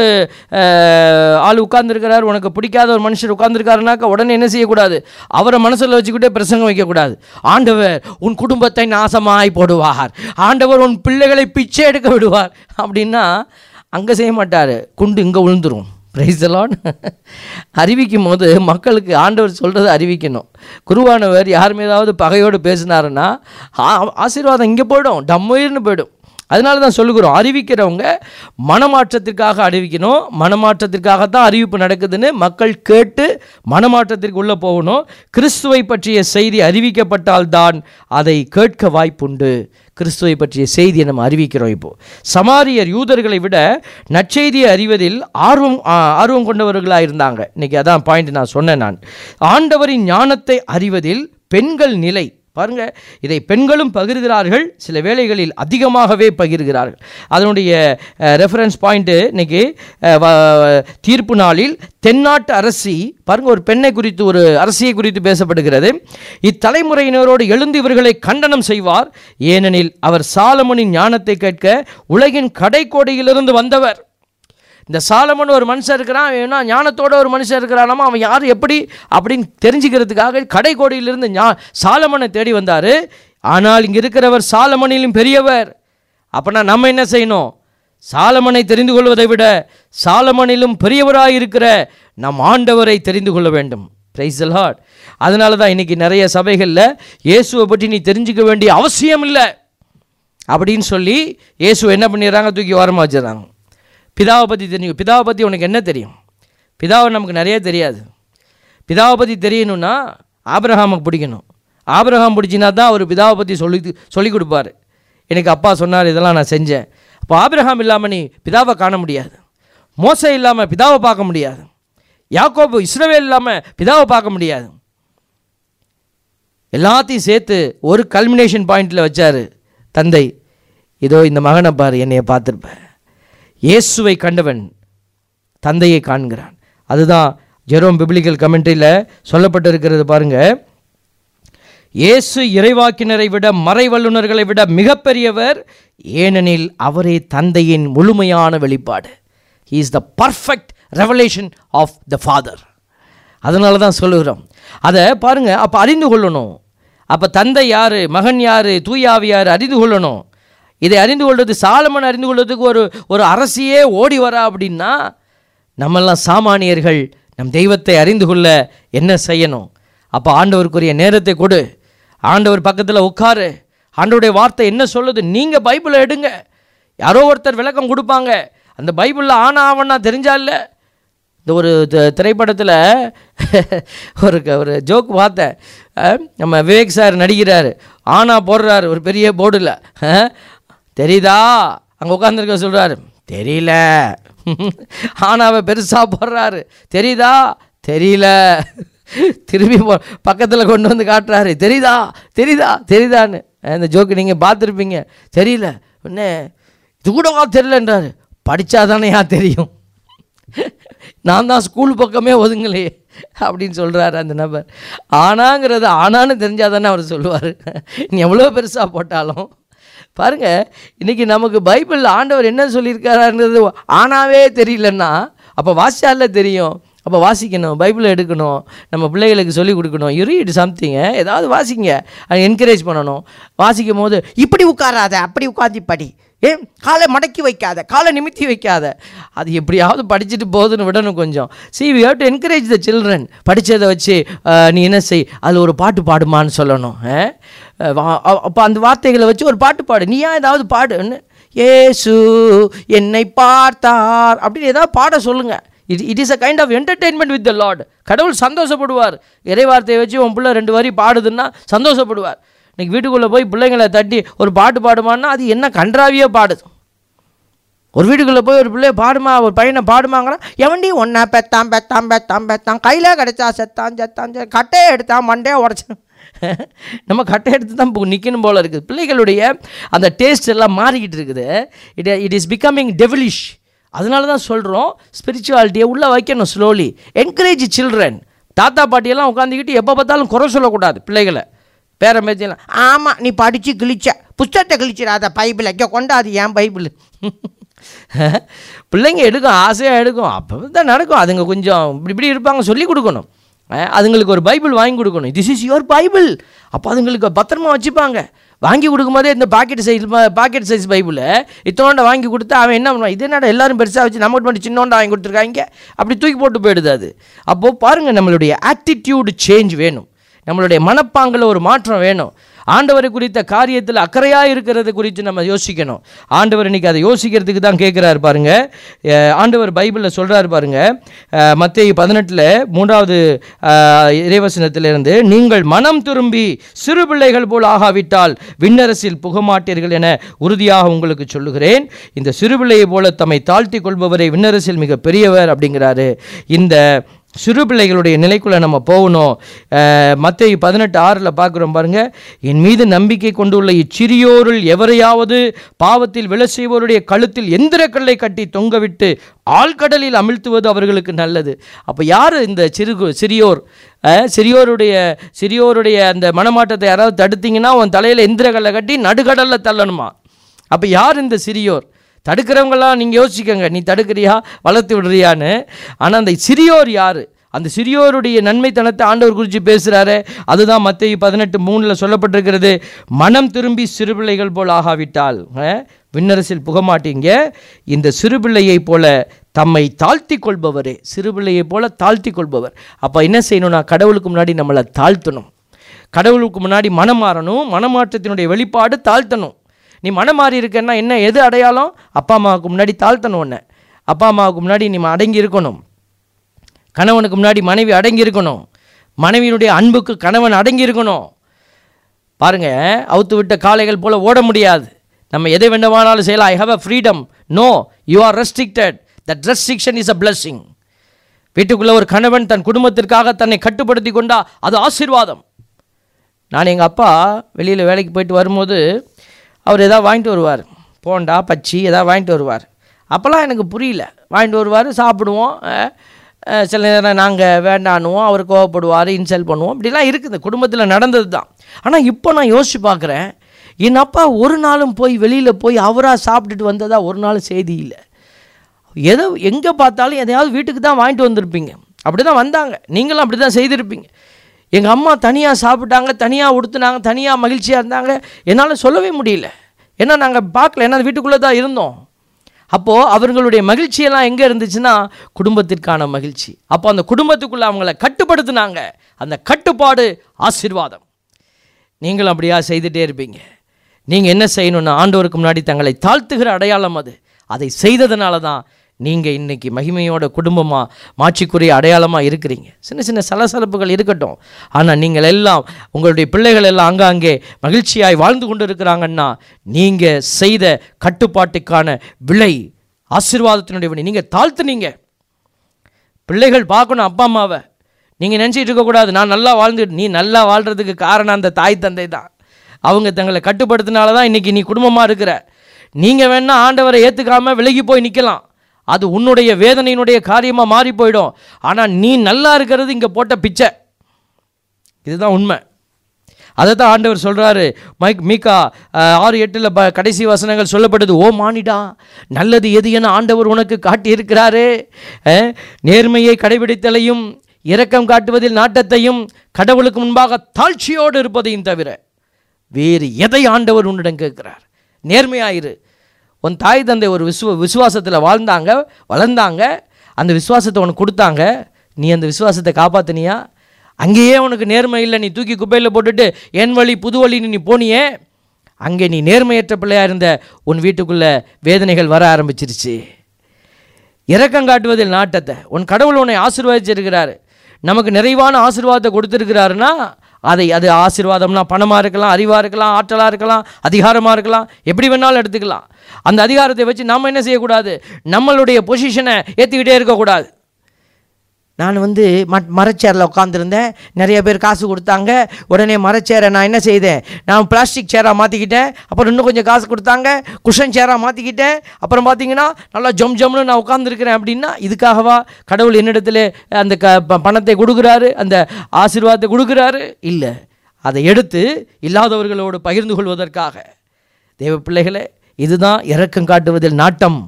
அஹ், ஆள் உட்கார்ந்துருக்கிறார் உனக்கு பிடிக்காத ஒரு மனுஷர் உட்கார்ந்துருக்காருனாக்கா உடனே என்ன செய்யக்கூடாது அவரை மனசில் வச்சுக்கிட்டே பிரசங்கம் வைக்கக்கூடாது ஆண்டவர் உன் குடும்பத்தை நாசமாய் போடுவார் ஆண்டவர் உன் பிள்ளைகளை பிச்சை எடுக்க விடுவார் அப்படின்னா அங்கே செய்ய மாட்டார் குண்டு இங்கே விழுந்துரும் பிரைசலான் அறிவிக்கும் போது மக்களுக்கு ஆண்டவர் சொல்கிறத அறிவிக்கணும் குருவானவர் யார் மீதாவது பகையோடு பேசினாருன்னா ஆ- ஆசீர்வாதம் இங்கே போயிடும் டம்முயிர்னு போயிடும் அதனால தான் சொல்லுகிறோம் அறிவிக்கிறவங்க மனமாற்றத்திற்காக அறிவிக்கணும் மனமாற்றத்திற்காகத்தான் அறிவிப்பு நடக்குதுன்னு மக்கள் கேட்டு மனமாற்றத்திற்கு உள்ளே போகணும் கிறிஸ்துவை பற்றிய செய்தி அறிவிக்கப்பட்டால்தான் அதை கேட்க வாய்ப்புண்டு கிறிஸ்துவை பற்றிய செய்தியை நம்ம அறிவிக்கிறோம் இப்போ சமாரியர் யூதர்களை விட நற்செய்தியை அறிவதில் ஆர்வம் ஆ, ஆர்வம் கொண்டவர்களாக இருந்தாங்க இன்னைக்கு அதான் பாயிண்ட் நான் சொன்னேன் நான் ஆண்டவரின் ஞானத்தை அறிவதில் பெண்கள் நிலை பாருங்க இதை பெண்களும் பகிர்கிறார்கள் சில வேளைகளில் அதிகமாகவே பகிர்கிறார்கள் அதனுடைய ரெஃபரன்ஸ் பாயிண்ட்டு இன்னைக்கு அஹ், வ- தீர்ப்பு நாளில் தென்னாட்டு அரசி பாருங்க ஒரு பெண்ணை குறித்து ஒரு அரசியை குறித்து பேசப்படுகிறது இத்தலைமுறையினரோடு எழுந்து இவர்களை கண்டனம் செய்வார் ஏனெனில் அவர் சாலமனின் ஞானத்தை கேட்க உலகின் கடைக்கோடியிலிருந்து வந்தவர் இந்த சாலமன் ஒரு மனுஷன் இருக்கிறான் ஏன்னா ஞானத்தோட ஒரு மனுஷன் இருக்கிறானாமா அவன் யார் எப்படி அப்படின்னு தெரிஞ்சுக்கிறதுக்காக கடைக்கோடியிலிருந்து ஞா சாலமனை தேடி வந்தார் ஆனால் இங்கே இருக்கிறவர் சாலமனிலும் பெரியவர் அப்போனா நம்ம என்ன செய்யணும் சாலமனை தெரிந்து கொள்வதை விட சாலமனிலும் பெரியவராய் இருக்கிற நம் ஆண்டவரை தெரிந்து கொள்ள வேண்டும் பிரைஸ் லார்ட் அதனால தான் இன்னைக்கு நிறைய சபைகளில் இயேசுவை பற்றி நீ தெரிஞ்சுக்க வேண்டிய அவசியம் இல்லை அப்படின்னு சொல்லி இயேசு என்ன பண்ணிடுறாங்க தூக்கி ஓரமாக வச்சிடறாங்க பிதாவை பற்றி தெரியும் பிதாவை பற்றி உனக்கு என்ன தெரியும் பிதாவை நமக்கு நிறைய தெரியாது பிதாவை பற்றி தெரியணும்னா ஆபிரகாமுக்கு பிடிக்கணும் ஆபிரகாம் பிடிச்சினா தான் அவர் பிதாவை பற்றி சொல்லி சொல்லி கொடுப்பாரு எனக்கு அப்பா சொன்னார் இதெல்லாம் நான் செஞ்சேன் அப்போ ஆபிரகாம் இல்லாமல் நீ பிதாவை காண முடியாது மோசை இல்லாமல் பிதாவை பார்க்க முடியாது யாக்கோபு இஸ்ரவேல் இல்லாமல் பிதாவை பார்க்க முடியாது எல்லாத்தையும் சேர்த்து ஒரு கல்மினேஷன் பாயிண்டில் வச்சார் தந்தை இதோ இந்த மகனை பாரு என்னைய பார்த்துருப்ப இயேசுவை கண்டவன் தந்தையை காண்கிறான் அதுதான் ஜெரோம் பிப்ளிக்கல் கமெண்ட்ரியில் சொல்லப்பட்டிருக்கிறது பாருங்க இயேசு இறைவாக்கினரை விட மறை வல்லுனர்களை விட மிகப்பெரியவர் ஏனெனில் அவரே தந்தையின் முழுமையான வெளிப்பாடு he is the perfect revelation of the father அதனால தான் சொல்லுகிறோம் அதை பாருங்க அப்போ அறிந்து கொள்ளணும் அப்போ தந்தை யார் மகன் யார் தூயாவி யார் அறிந்து கொள்ளணும் இதை அறிந்து கொள்வது சாலமன் அறிந்து கொள்வதுக்கு ஒரு ஒரு அரசியே ஓடி வரா அப்படின்னா நம்மெல்லாம் சாமானியர்கள் நம் தெய்வத்தை அறிந்து கொள்ள என்ன செய்யணும் அப்போ ஆண்டவருக்குரிய நேரத்தை கொடு ஆண்டவர் பக்கத்தில் உட்காரு ஆண்டவருடைய வார்த்தை என்ன சொல்லுது நீங்கள் பைபிளை எடுங்க யாரோ ஒருத்தர் விளக்கம் கொடுப்பாங்க அந்த பைபிளில் ஆனா ஆவண்ணா தெரிஞ்சா இல்லை இந்த ஒரு த- திரைப்படத்தில் ஒரு க- ஒரு ஜோக் பார்த்தேன் அஹ், நம்ம விவேக் சார் நடிக்கிறாரு ஆனா போடுறாரு ஒரு பெரிய போர்டில் தெரியுதா அங்கே உட்காந்துருக்க சொல்கிறாரு தெரியல ஆனாவை பெருசாக போடுறாரு தெரியுதா தெரியல திரும்பி போ பக்கத்தில் கொண்டு வந்து காட்டுறாரு தெரியுதா தெரியுதா தெரியுதான்னு அஹ், இந்த ஜோக்கு நீங்கள் பார்த்துருப்பீங்க தெரியல உடனே இது கூடவா தெரியலன்றாரு படித்தாதானேயா தெரியும் நான் தான் ஸ்கூல் பக்கமே ஒதுங்கலையே அப்படின்னு சொல்கிறாரு அந்த நபர் ஆனாங்கிறது ஆனான்னு தெரிஞ்சால் தானே அவர் சொல்லுவார் நீ எவ்வளோ பெருசாக போட்டாலும் பாருங்க இன்னைக்கு நமக்கு பைபிள் ஆண்டவர் என்ன சொல்லியிருக்காருன்றது ஆனாவே தெரியலன்னா அப்போ வாசிச்சால தெரியும் அப்போ வாசிக்கணும் பைபிளை எடுக்கணும் நம்ம பிள்ளைகளுக்கு சொல்லிக் கொடுக்கணும் யூ ரீட் சம்திங்க ஏதாவது வாசிங்க என்கரேஜ் பண்ணணும் வாசிக்கும் போது இப்படி உட்காராத அப்படி உட்காந்து படி ஏ காலை மடக்கி வைக்காத காலை நிமித்தி வைக்காத அது எப்படியாவது படிச்சுட்டு போகுதுன்னு விடணும் கொஞ்சம் see we how to encourage the children படித்ததை வச்சு அஹ், நீ என்ன செய் அதில் ஒரு பாட்டு பாடுமான்னு சொல்லணும் அப்போ அந்த வார்த்தைகளை வச்சு ஒரு பாட்டு பாடு நீ ஏன் ஏதாவது பாடுன்னு இயேசு என்னை பார்த்தார் அப்படின்னு ஏதாவது பாட சொல்லுங்கள் it it is a kind of entertainment with the lord கடவுள் சந்தோஷப்படுவார் இறைவார்த்தையை வச்சு உன் பிள்ளை ரெண்டு வரி பாடுதுன்னா சந்தோஷப்படுவார் இன்னைக்கு வீட்டுக்குள்ளே போய் பிள்ளைங்களை தட்டி ஒரு பாட்டு பாடுமான்னா அது என்ன கன்றாவியே பாடுது ஒரு வீட்டுக்குள்ளே போய் ஒரு பிள்ளைய பாடுமா ஒரு பையனை பாடுமாங்கிறான் எவன்டி ஒன்றா பெத்தான் பெத்தான் பெத்தான் பெத்தான் கையில் கிடைச்சா செத்தான் செத்தான் செ- கட்டையை எடுத்தான் மண்டையை உடச்சான் நம்ம கட்டை எடுத்து தான் நிற்கணும் போல இருக்குது பிள்ளைகளுடைய அந்த டேஸ்ட் எல்லாம் மாறிக்கிட்டு இருக்குது it it is becoming devilish அதனால தான் சொல்கிறோம் ஸ்பிரிச்சுவாலிட்டியை உள்ளே வைக்கணும் ஸ்லோலி என்கரேஜ் சில்ட்ரன் தாத்தா பாட்டியெல்லாம் உட்காந்துக்கிட்டு எப்போ பார்த்தாலும் குறை சொல்லக்கூடாது பிள்ளைகளை பேர மேத்தியெல்லாம் ஆமாம் நீ படித்து கிழிச்ச புஸ்தகத்தை கிழிச்சிடாத பைபிள் இங்கே கொண்டாது ஏன் பைபிள் பிள்ளைங்க எடுக்கும் ஆசையாக எடுக்கும் அப்போ தான் நடக்கும் அதுங்க கொஞ்சம் இப்படி இப்படி இருப்பாங்க சொல்லி கொடுக்கணும் அஹ், அதுங்களுக்கு ஒரு பைபிள் வாங்கி கொடுக்கணும் திஸ் இஸ் யுவர் பைபிள் அப்போ அதுங்களுக்கு பத்திரமா வச்சுப்பாங்க வாங்கி கொடுக்கும்போதே இந்த பாக்கெட் சைஸ் பாக்கெட் சைஸ் பைபிளை இத்தனோண்ட வாங்கி கொடுத்தா அவன் என்ன பண்ணுவான் இது என்னடா எல்லாரும் பெருசாக வச்சு நமக்கு மட்டும் சின்னோண்டா வாங்கி கொடுத்துருக்காங்க அப்படி தூக்கி போட்டு போயிடுது அது அப்போது பாருங்கள் நம்மளுடைய ஆட்டிடியூடு சேஞ்ச் வேணும் நம்மளுடைய மனப்பாங்கில் ஒரு மாற்றம் வேணும் ஆண்டவரை குறித்த காரியத்தில் அக்கறையாக இருக்கிறது குறித்து நம்ம யோசிக்கணும் ஆண்டவர் இன்னைக்கு அதை யோசிக்கிறதுக்கு தான் கேட்குறாரு பாருங்க அஹ் ஆண்டவர் பைபிளில் சொல்கிறாரு பாருங்க மத்திய பதினெட்டில் மூன்றாவது அஹ், இறைவசனத்திலிருந்து நீங்கள் மனம் திரும்பி சிறு பிள்ளைகள் போல் ஆகாவிட்டால் விண்ணரசில் புகமாட்டீர்கள் என உறுதியாக உங்களுக்கு சொல்லுகிறேன் இந்த சிறு பிள்ளையை போல தம்மை தாழ்த்தி கொள்பவரை விண்ணரசில் மிக பெரியவர் அப்படிங்கிறாரு இந்த சிறு பிள்ளைகளுடைய நிலைக்குள்ளே நம்ம போகணும் மத்திய பதினெட்டு ஆறில் பார்க்குறோம் பாருங்க என் மீது நம்பிக்கை கொண்டுள்ள இச்சிறியோருள் எவரையாவது பாவத்தில் விழ செய்வோருடைய கழுத்தில் எந்திரக்கல்லை கட்டி தொங்கவிட்டு ஆழ்கடலில் அமிழ்த்துவது அவர்களுக்கு நல்லது அப்போ யார் இந்த சிறு சிறியோர் அஹ், சிறியோருடைய சிறியோருடைய அந்த மனமாட்டத்தை யாராவது தடுத்தீங்கன்னா உன் தலையில் எந்திரக்கல்லை கட்டி நடுக்கடலில் தள்ளணுமா அப்போ யார் இந்த சிறியோர் தடுக்கிறவங்களாம் நீங்கள் யோசிக்கங்க நீ தடுக்கிறியா வளர்த்து விடுறியான்னு ஆனால் அந்த சிறியோர் யார் அந்த சிறியோருடைய நன்மைத்தனத்தை ஆண்டவர் குறித்து பேசுகிறாரு அதுதான் மத்திய பதினெட்டு மூணில் சொல்லப்பட்டிருக்கிறது மனம் திரும்பி சிறுபிள்ளைகள் போல் ஆகாவிட்டால் அஹ், விண்ணரசில் புகமாட்டீங்க இந்த சிறுபிள்ளையைப் போல தம்மை தாழ்த்தி கொள்பவரே சிறுபிள்ளையைப் போல தாழ்த்தி கொள்பவர் அப்போ என்ன செய்யணும்னா கடவுளுக்கு முன்னாடி நம்மளை தாழ்த்தணும் கடவுளுக்கு முன்னாடி மனம் மாறணும் மனமாற்றத்தினுடைய வெளிப்பாடு தாழ்த்தணும் நீ மனம் மாறி இருக்கன்னா என்ன எது அடையாளம் அப்பா அம்மாவுக்கு முன்னாடி தாழ்த்தணும் உன்னை அப்பா அம்மாவுக்கு முன்னாடி நீ அடங்கி இருக்கணும் கணவனுக்கு முன்னாடி மனைவி அடங்கி இருக்கணும் மனைவியினுடைய அன்புக்கு கணவன் அடங்கி இருக்கணும் பாருங்க அவுத்து விட்ட காளைகள் போல ஓட முடியாது நம்ம எதை வேண்டுமானாலும் செய்யலாம் I have a freedom no you are restricted that restriction is a blessing வீட்டுக்குள்ள ஒரு கணவன் தன் குடும்பத்திற்காக தன்னை கட்டுப்படுத்தி கொண்டா அது ஆசீர்வாதம் நான் எங்கள் அப்பா வெளியில் வேலைக்கு போயிட்டு வரும்போது அவர் எதாவது வாங்கிட்டு வருவார் போண்டா பச்சி எதாவது வாங்கிட்டு வருவார் அப்போல்லாம் எனக்கு புரியல வாங்கிட்டு வருவார் சாப்பிடுவோம் அஹ், அஹ், சில நேரம் நாங்கள் வேண்டானுவோம் அவர் கோவப்படுவார் இன்சல்ட் பண்ணுவோம் இப்படிலாம் இருக்குது குடும்பத்தில் நடந்தது தான் ஆனால் இப்போ நான் யோசிச்சு பார்க்குறேன் என் அப்பா ஒரு நாளும் போய் வெளியில் போய் அவராக சாப்பிட்டுட்டு வந்ததா ஒரு நாள் செய்தி இல்லை எதை எங்கே பார்த்தாலும் எதையாவது வீட்டுக்கு தான் வாங்கிட்டு வந்திருப்பீங்க அப்படி தான் வந்தாங்க நீங்களும் அப்படி தான் செய்திருப்பீங்க எங்கள் அம்மா தனியாக சாப்பிட்டாங்க தனியாக உடுத்துனாங்க தனியாக மகிழ்ச்சியாக இருந்தாங்க என்னால் சொல்லவே முடியல ஏன்னா நாங்கள் பார்க்கல ஏன்னா வீட்டுக்குள்ளே தான் இருந்தோம் அப்போது அவர்களுடைய மகிழ்ச்சியெல்லாம் எங்கே இருந்துச்சுன்னா குடும்பத்திற்கான மகிழ்ச்சி அப்போ அந்த குடும்பத்துக்குள்ளே அவங்கள கட்டுப்படுத்துனாங்க அந்த கட்டுப்பாடு ஆசீர்வாதம் நீங்களும் அப்படியா செய்துட்டே இருப்பீங்க நீங்கள் என்ன செய்யணும்னா ஆண்டவருக்கு முன்னாடி தங்களை தாழ்த்துகிற அடையாளம் அது அதை செய்ததுனால தான் நீங்கள் இன்னைக்கு மகிமையோட குடும்பமாக மாட்சிக்குரிய அடையாளமாக இருக்கிறீங்க சின்ன சின்ன சலசலப்புகள் இருக்கட்டும் ஆனால் நீங்கள் எல்லாம் உங்களுடைய பிள்ளைகள் எல்லாம் அங்காங்கே மகிழ்ச்சியாய் வாழ்ந்து கொண்டு இருக்கிறாங்கன்னா நீங்கள் செய்த கட்டுப்பாட்டுக்கான விலை ஆசீர்வாதத்தினுடைய விலை நீங்கள் தாழ்த்துனீங்க பிள்ளைகள் பார்க்கணும் அப்பா அம்மாவை நீங்கள் நினச்சிட்டு இருக்கக்கூடாது நான் நல்லா வாழ்ந்துட்டு நீ நல்லா வாழ்கிறதுக்கு காரணம் அந்த தாய் தந்தை தான் அவங்க தங்களை கட்டுப்படுத்தினால தான் இன்றைக்கி நீ குடும்பமாக இருக்கிற நீங்கள் வேணால் ஆண்டவரை ஏற்றுக்காமல் விலகி போய் நிற்கலாம் அது உன்னுடைய வேதனையினுடைய காரியமாக மாறி போயிடும் ஆனால் நீ நல்லா இருக்கிறது இங்கே போட்ட பிச்சை இதுதான் உண்மை அதை தான் ஆண்டவர் சொல்கிறாரு மைக் மீகா அஹ், ஆறு எட்டில் ப கடைசி வசனங்கள் சொல்லப்படுது ஓ மானிடா நல்லது எது என ஆண்டவர் உனக்கு காட்டியிருக்கிறாரே அஹ், நேர்மையை கடைபிடித்தலையும் இரக்கம் காட்டுவதில் நாட்டத்தையும் கடவுளுக்கு முன்பாக தாழ்ச்சியோடு இருப்பதையும் தவிர வேறு எதை ஆண்டவர் உன்னிடம் கேட்கிறார் நேர்மையாயிரு உன் தாய் தந்தை ஒரு விசுவ விசுவாசத்தில் வாழ்ந்தாங்க வளர்ந்தாங்க அந்த விசுவாசத்தை உனக்கு கொடுத்தாங்க நீ அந்த விசுவாசத்தை காப்பாத்தினியா அங்கேயே உனக்கு நேர்மை இல்லை நீ தூக்கி குப்பையில் போட்டுட்டு என் வழி புது வழின்னு நீ போனியே அங்கே நீ நேர்மையற்ற பிள்ளையாக இருந்த உன் வீட்டுக்குள்ளே வேதனைகள் வர ஆரம்பிச்சிருச்சு இரக்கம் காட்டுவதில் நாட்டத்தை உன் கடவுள் உன்னை ஆசீர்வதிச்சிருக்கிறாரு நமக்கு நிறைவான ஆசீர்வாதத்தை கொடுத்துருக்கிறாருன்னா அதை அது ஆசீர்வாதம்னா பணமாக இருக்கலாம் அறிவாக இருக்கலாம் ஆற்றலாக இருக்கலாம் அதிகாரமாக இருக்கலாம் எப்படி வேணாலும் எடுத்துக்கலாம் அந்த அதிகாரத்தை வச்சு நம்ம என்ன செய்யக்கூடாது நம்மளுடைய பொசிஷனை ஏற்றிக்கிட்டே இருக்கக்கூடாது நான் வந்து ம மரச்சேரில் உட்காந்துருந்தேன் நிறைய பேர் காசு கொடுத்தாங்க உடனே மரச்சேரை நான் என்ன செய்தேன் நான் பிளாஸ்டிக் சேராக மாற்றிக்கிட்டேன் அப்புறம் இன்னும் கொஞ்சம் காசு கொடுத்தாங்க குஷன் சேராக மாற்றிக்கிட்டேன் அப்புறம் பார்த்தீங்கன்னா நல்லா ஜம் ஜம்னு நான் உட்காந்துருக்கிறேன் அப்படின்னா இதுக்காகவா கடவுள் என்னிடத்துல அந்த க ப- பணத்தை கொடுக்குறாரு அந்த ஆசீர்வாதத்தை கொடுக்குறாரு இல்லை அதை எடுத்து இல்லாதவர்களோடு பகிர்ந்து கொள்வதற்காக தேவ பிள்ளைகளே இதுதான் இரக்கம் காட்டுவதில் நாட்டம்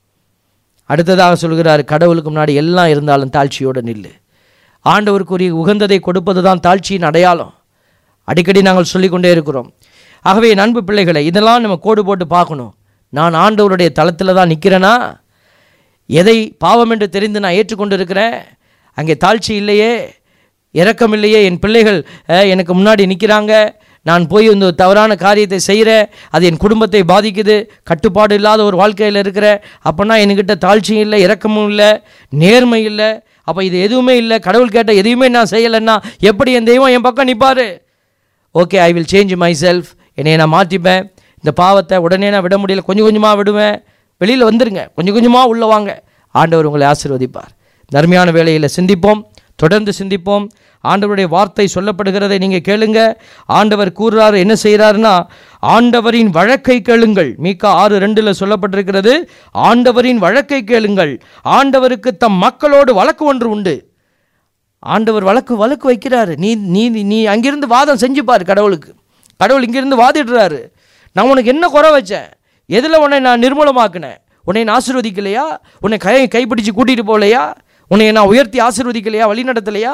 அடுத்ததாக சொல்கிறார் கடவுளுக்கு முன்னாடி எல்லாம் இருந்தாலும் தாழ்ச்சியோடு நில்லு ஆண்டவருக்குரிய உகந்ததை கொடுப்பது தான் தாழ்ச்சியின் அடையாளம் அடிக்கடி நாங்கள் சொல்லிக்கொண்டே இருக்கிறோம் ஆகவே என் அன்பு பிள்ளைகளை இதெல்லாம் நம்ம கோடு போட்டு பார்க்கணும் நான் ஆண்டவருடைய தளத்தில் தான் நிற்கிறேனா எதை பாவம் என்று தெரிந்து நான் ஏற்றுக்கொண்டு இருக்கிறேன் அங்கே தாழ்ச்சி இல்லையே இரக்கம் இல்லையே என் பிள்ளைகள் அஹ், எனக்கு முன்னாடி நிற்கிறாங்க நான் போய் இந்த தவறான காரியத்தை செய்கிறேன் அது என் குடும்பத்தை பாதிக்குது கட்டுப்பாடு இல்லாத ஒரு வாழ்க்கையில் இருக்கிற அப்போனா என்கிட்ட தாழ்ச்சியும் இல்லை இரக்கமும் இல்லை நேர்மை இல்லை அப்போ இது எதுவுமே இல்லை கடவுள் கேட்ட எதையுமே நான் செய்யலைன்னா எப்படி என் தெய்வம் என் பக்கம் நிற்பார் okay I will change myself என்னை நான் மாற்றிப்பேன் இந்த பாவத்தை உடனே நான் விட முடியல கொஞ்சம் கொஞ்சமாக விடுவேன் வெளியில் வந்துருங்க கொஞ்சம் கொஞ்சமாக உள்ளே வாங்க ஆண்டவர் உங்களை ஆசீர்வதிப்பார் தர்மையான வேளையில் சிந்திப்போம் தொடர்ந்து சிந்திப்போம் ஆண்டவருடைய வார்த்தை சொல்லப்படுகிறதை நீங்கள் கேளுங்க ஆண்டவர் கூறுறாரு என்ன செய்கிறாருன்னா ஆண்டவரின் வழக்கை கேளுங்கள் மீக்கா ஆறு ரெண்டில் சொல்லப்பட்டிருக்கிறது ஆண்டவரின் வழக்கை கேளுங்கள் ஆண்டவருக்கு தம் மக்களோடு வழக்கு ஒன்று உண்டு ஆண்டவர் வழக்கு வழக்கு வைக்கிறாரு நீ நீ நீ அங்கிருந்து வாதம் செஞ்சு பாரு கடவுளுக்கு கடவுள் இங்கிருந்து வாதிடுறாரு நான் உனக்கு என்ன குறை வச்சேன் எதில் உன்னை நான் நிர்மூலமாக்கினேன் உன்னை நான் ஆசீர்வதிக்கலையா உன்னை கை கைப்பிடிச்சு கூட்டிகிட்டு போகலையா உன்னை நான் உயர்த்தி ஆசீர்வதிக்கலையா வழி நடத்தலையா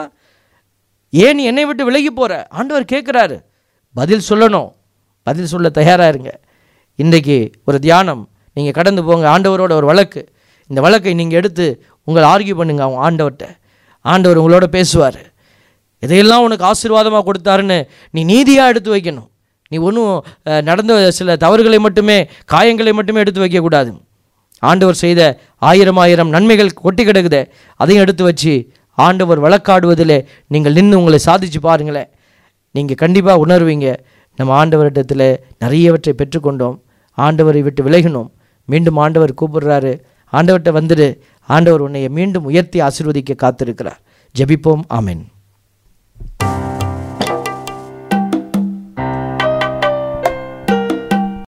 ஏன் நீ என்னை விட்டு விலகி போகிற ஆண்டவர் கேட்குறாரு பதில் சொல்லணும் பதில் சொல்ல தயாராக இருங்க இன்றைக்கு ஒரு தியானம் நீங்கள் கடந்து போங்க ஆண்டவரோட ஒரு வழக்கு இந்த வழக்கை நீங்கள் எடுத்து உங்களை ஆர்கியூ பண்ணுங்க அவங்க ஆண்டவர்கிட்ட ஆண்டவர் உங்களோட பேசுவார் இதையெல்லாம் உனக்கு ஆசீர்வாதமாக கொடுத்தாருன்னு நீ நீதியாக எடுத்து வைக்கணும் நீ ஒன்றும் நடந்த சில தவறுகளை மட்டுமே காயங்களை மட்டுமே எடுத்து வைக்கக்கூடாது ஆண்டவர் செய்த ஆயிரம் ஆயிரம் நன்மைகள் கொட்டி கிடக்குதே அதையும் எடுத்து வச்சு ஆண்டவர் வழக்காடுவதிலே நீங்கள் நின்று உங்களை சாதிச்சு பாருங்களேன் நீங்கள் கண்டிப்பாக உணர்வீங்க நம்ம ஆண்டவரிடத்தில் நிறையவற்றை பெற்றுக்கொண்டோம் ஆண்டவரை விட்டு விலகினோம் மீண்டும் ஆண்டவர் கூப்பிடுறாரு ஆண்டவர்கிட்ட வந்துடு ஆண்டவர் உன்னை மீண்டும் உயர்த்தி ஆசீர்வதிக்க காத்திருக்கிறார் ஜெபிப்போம் ஆமென்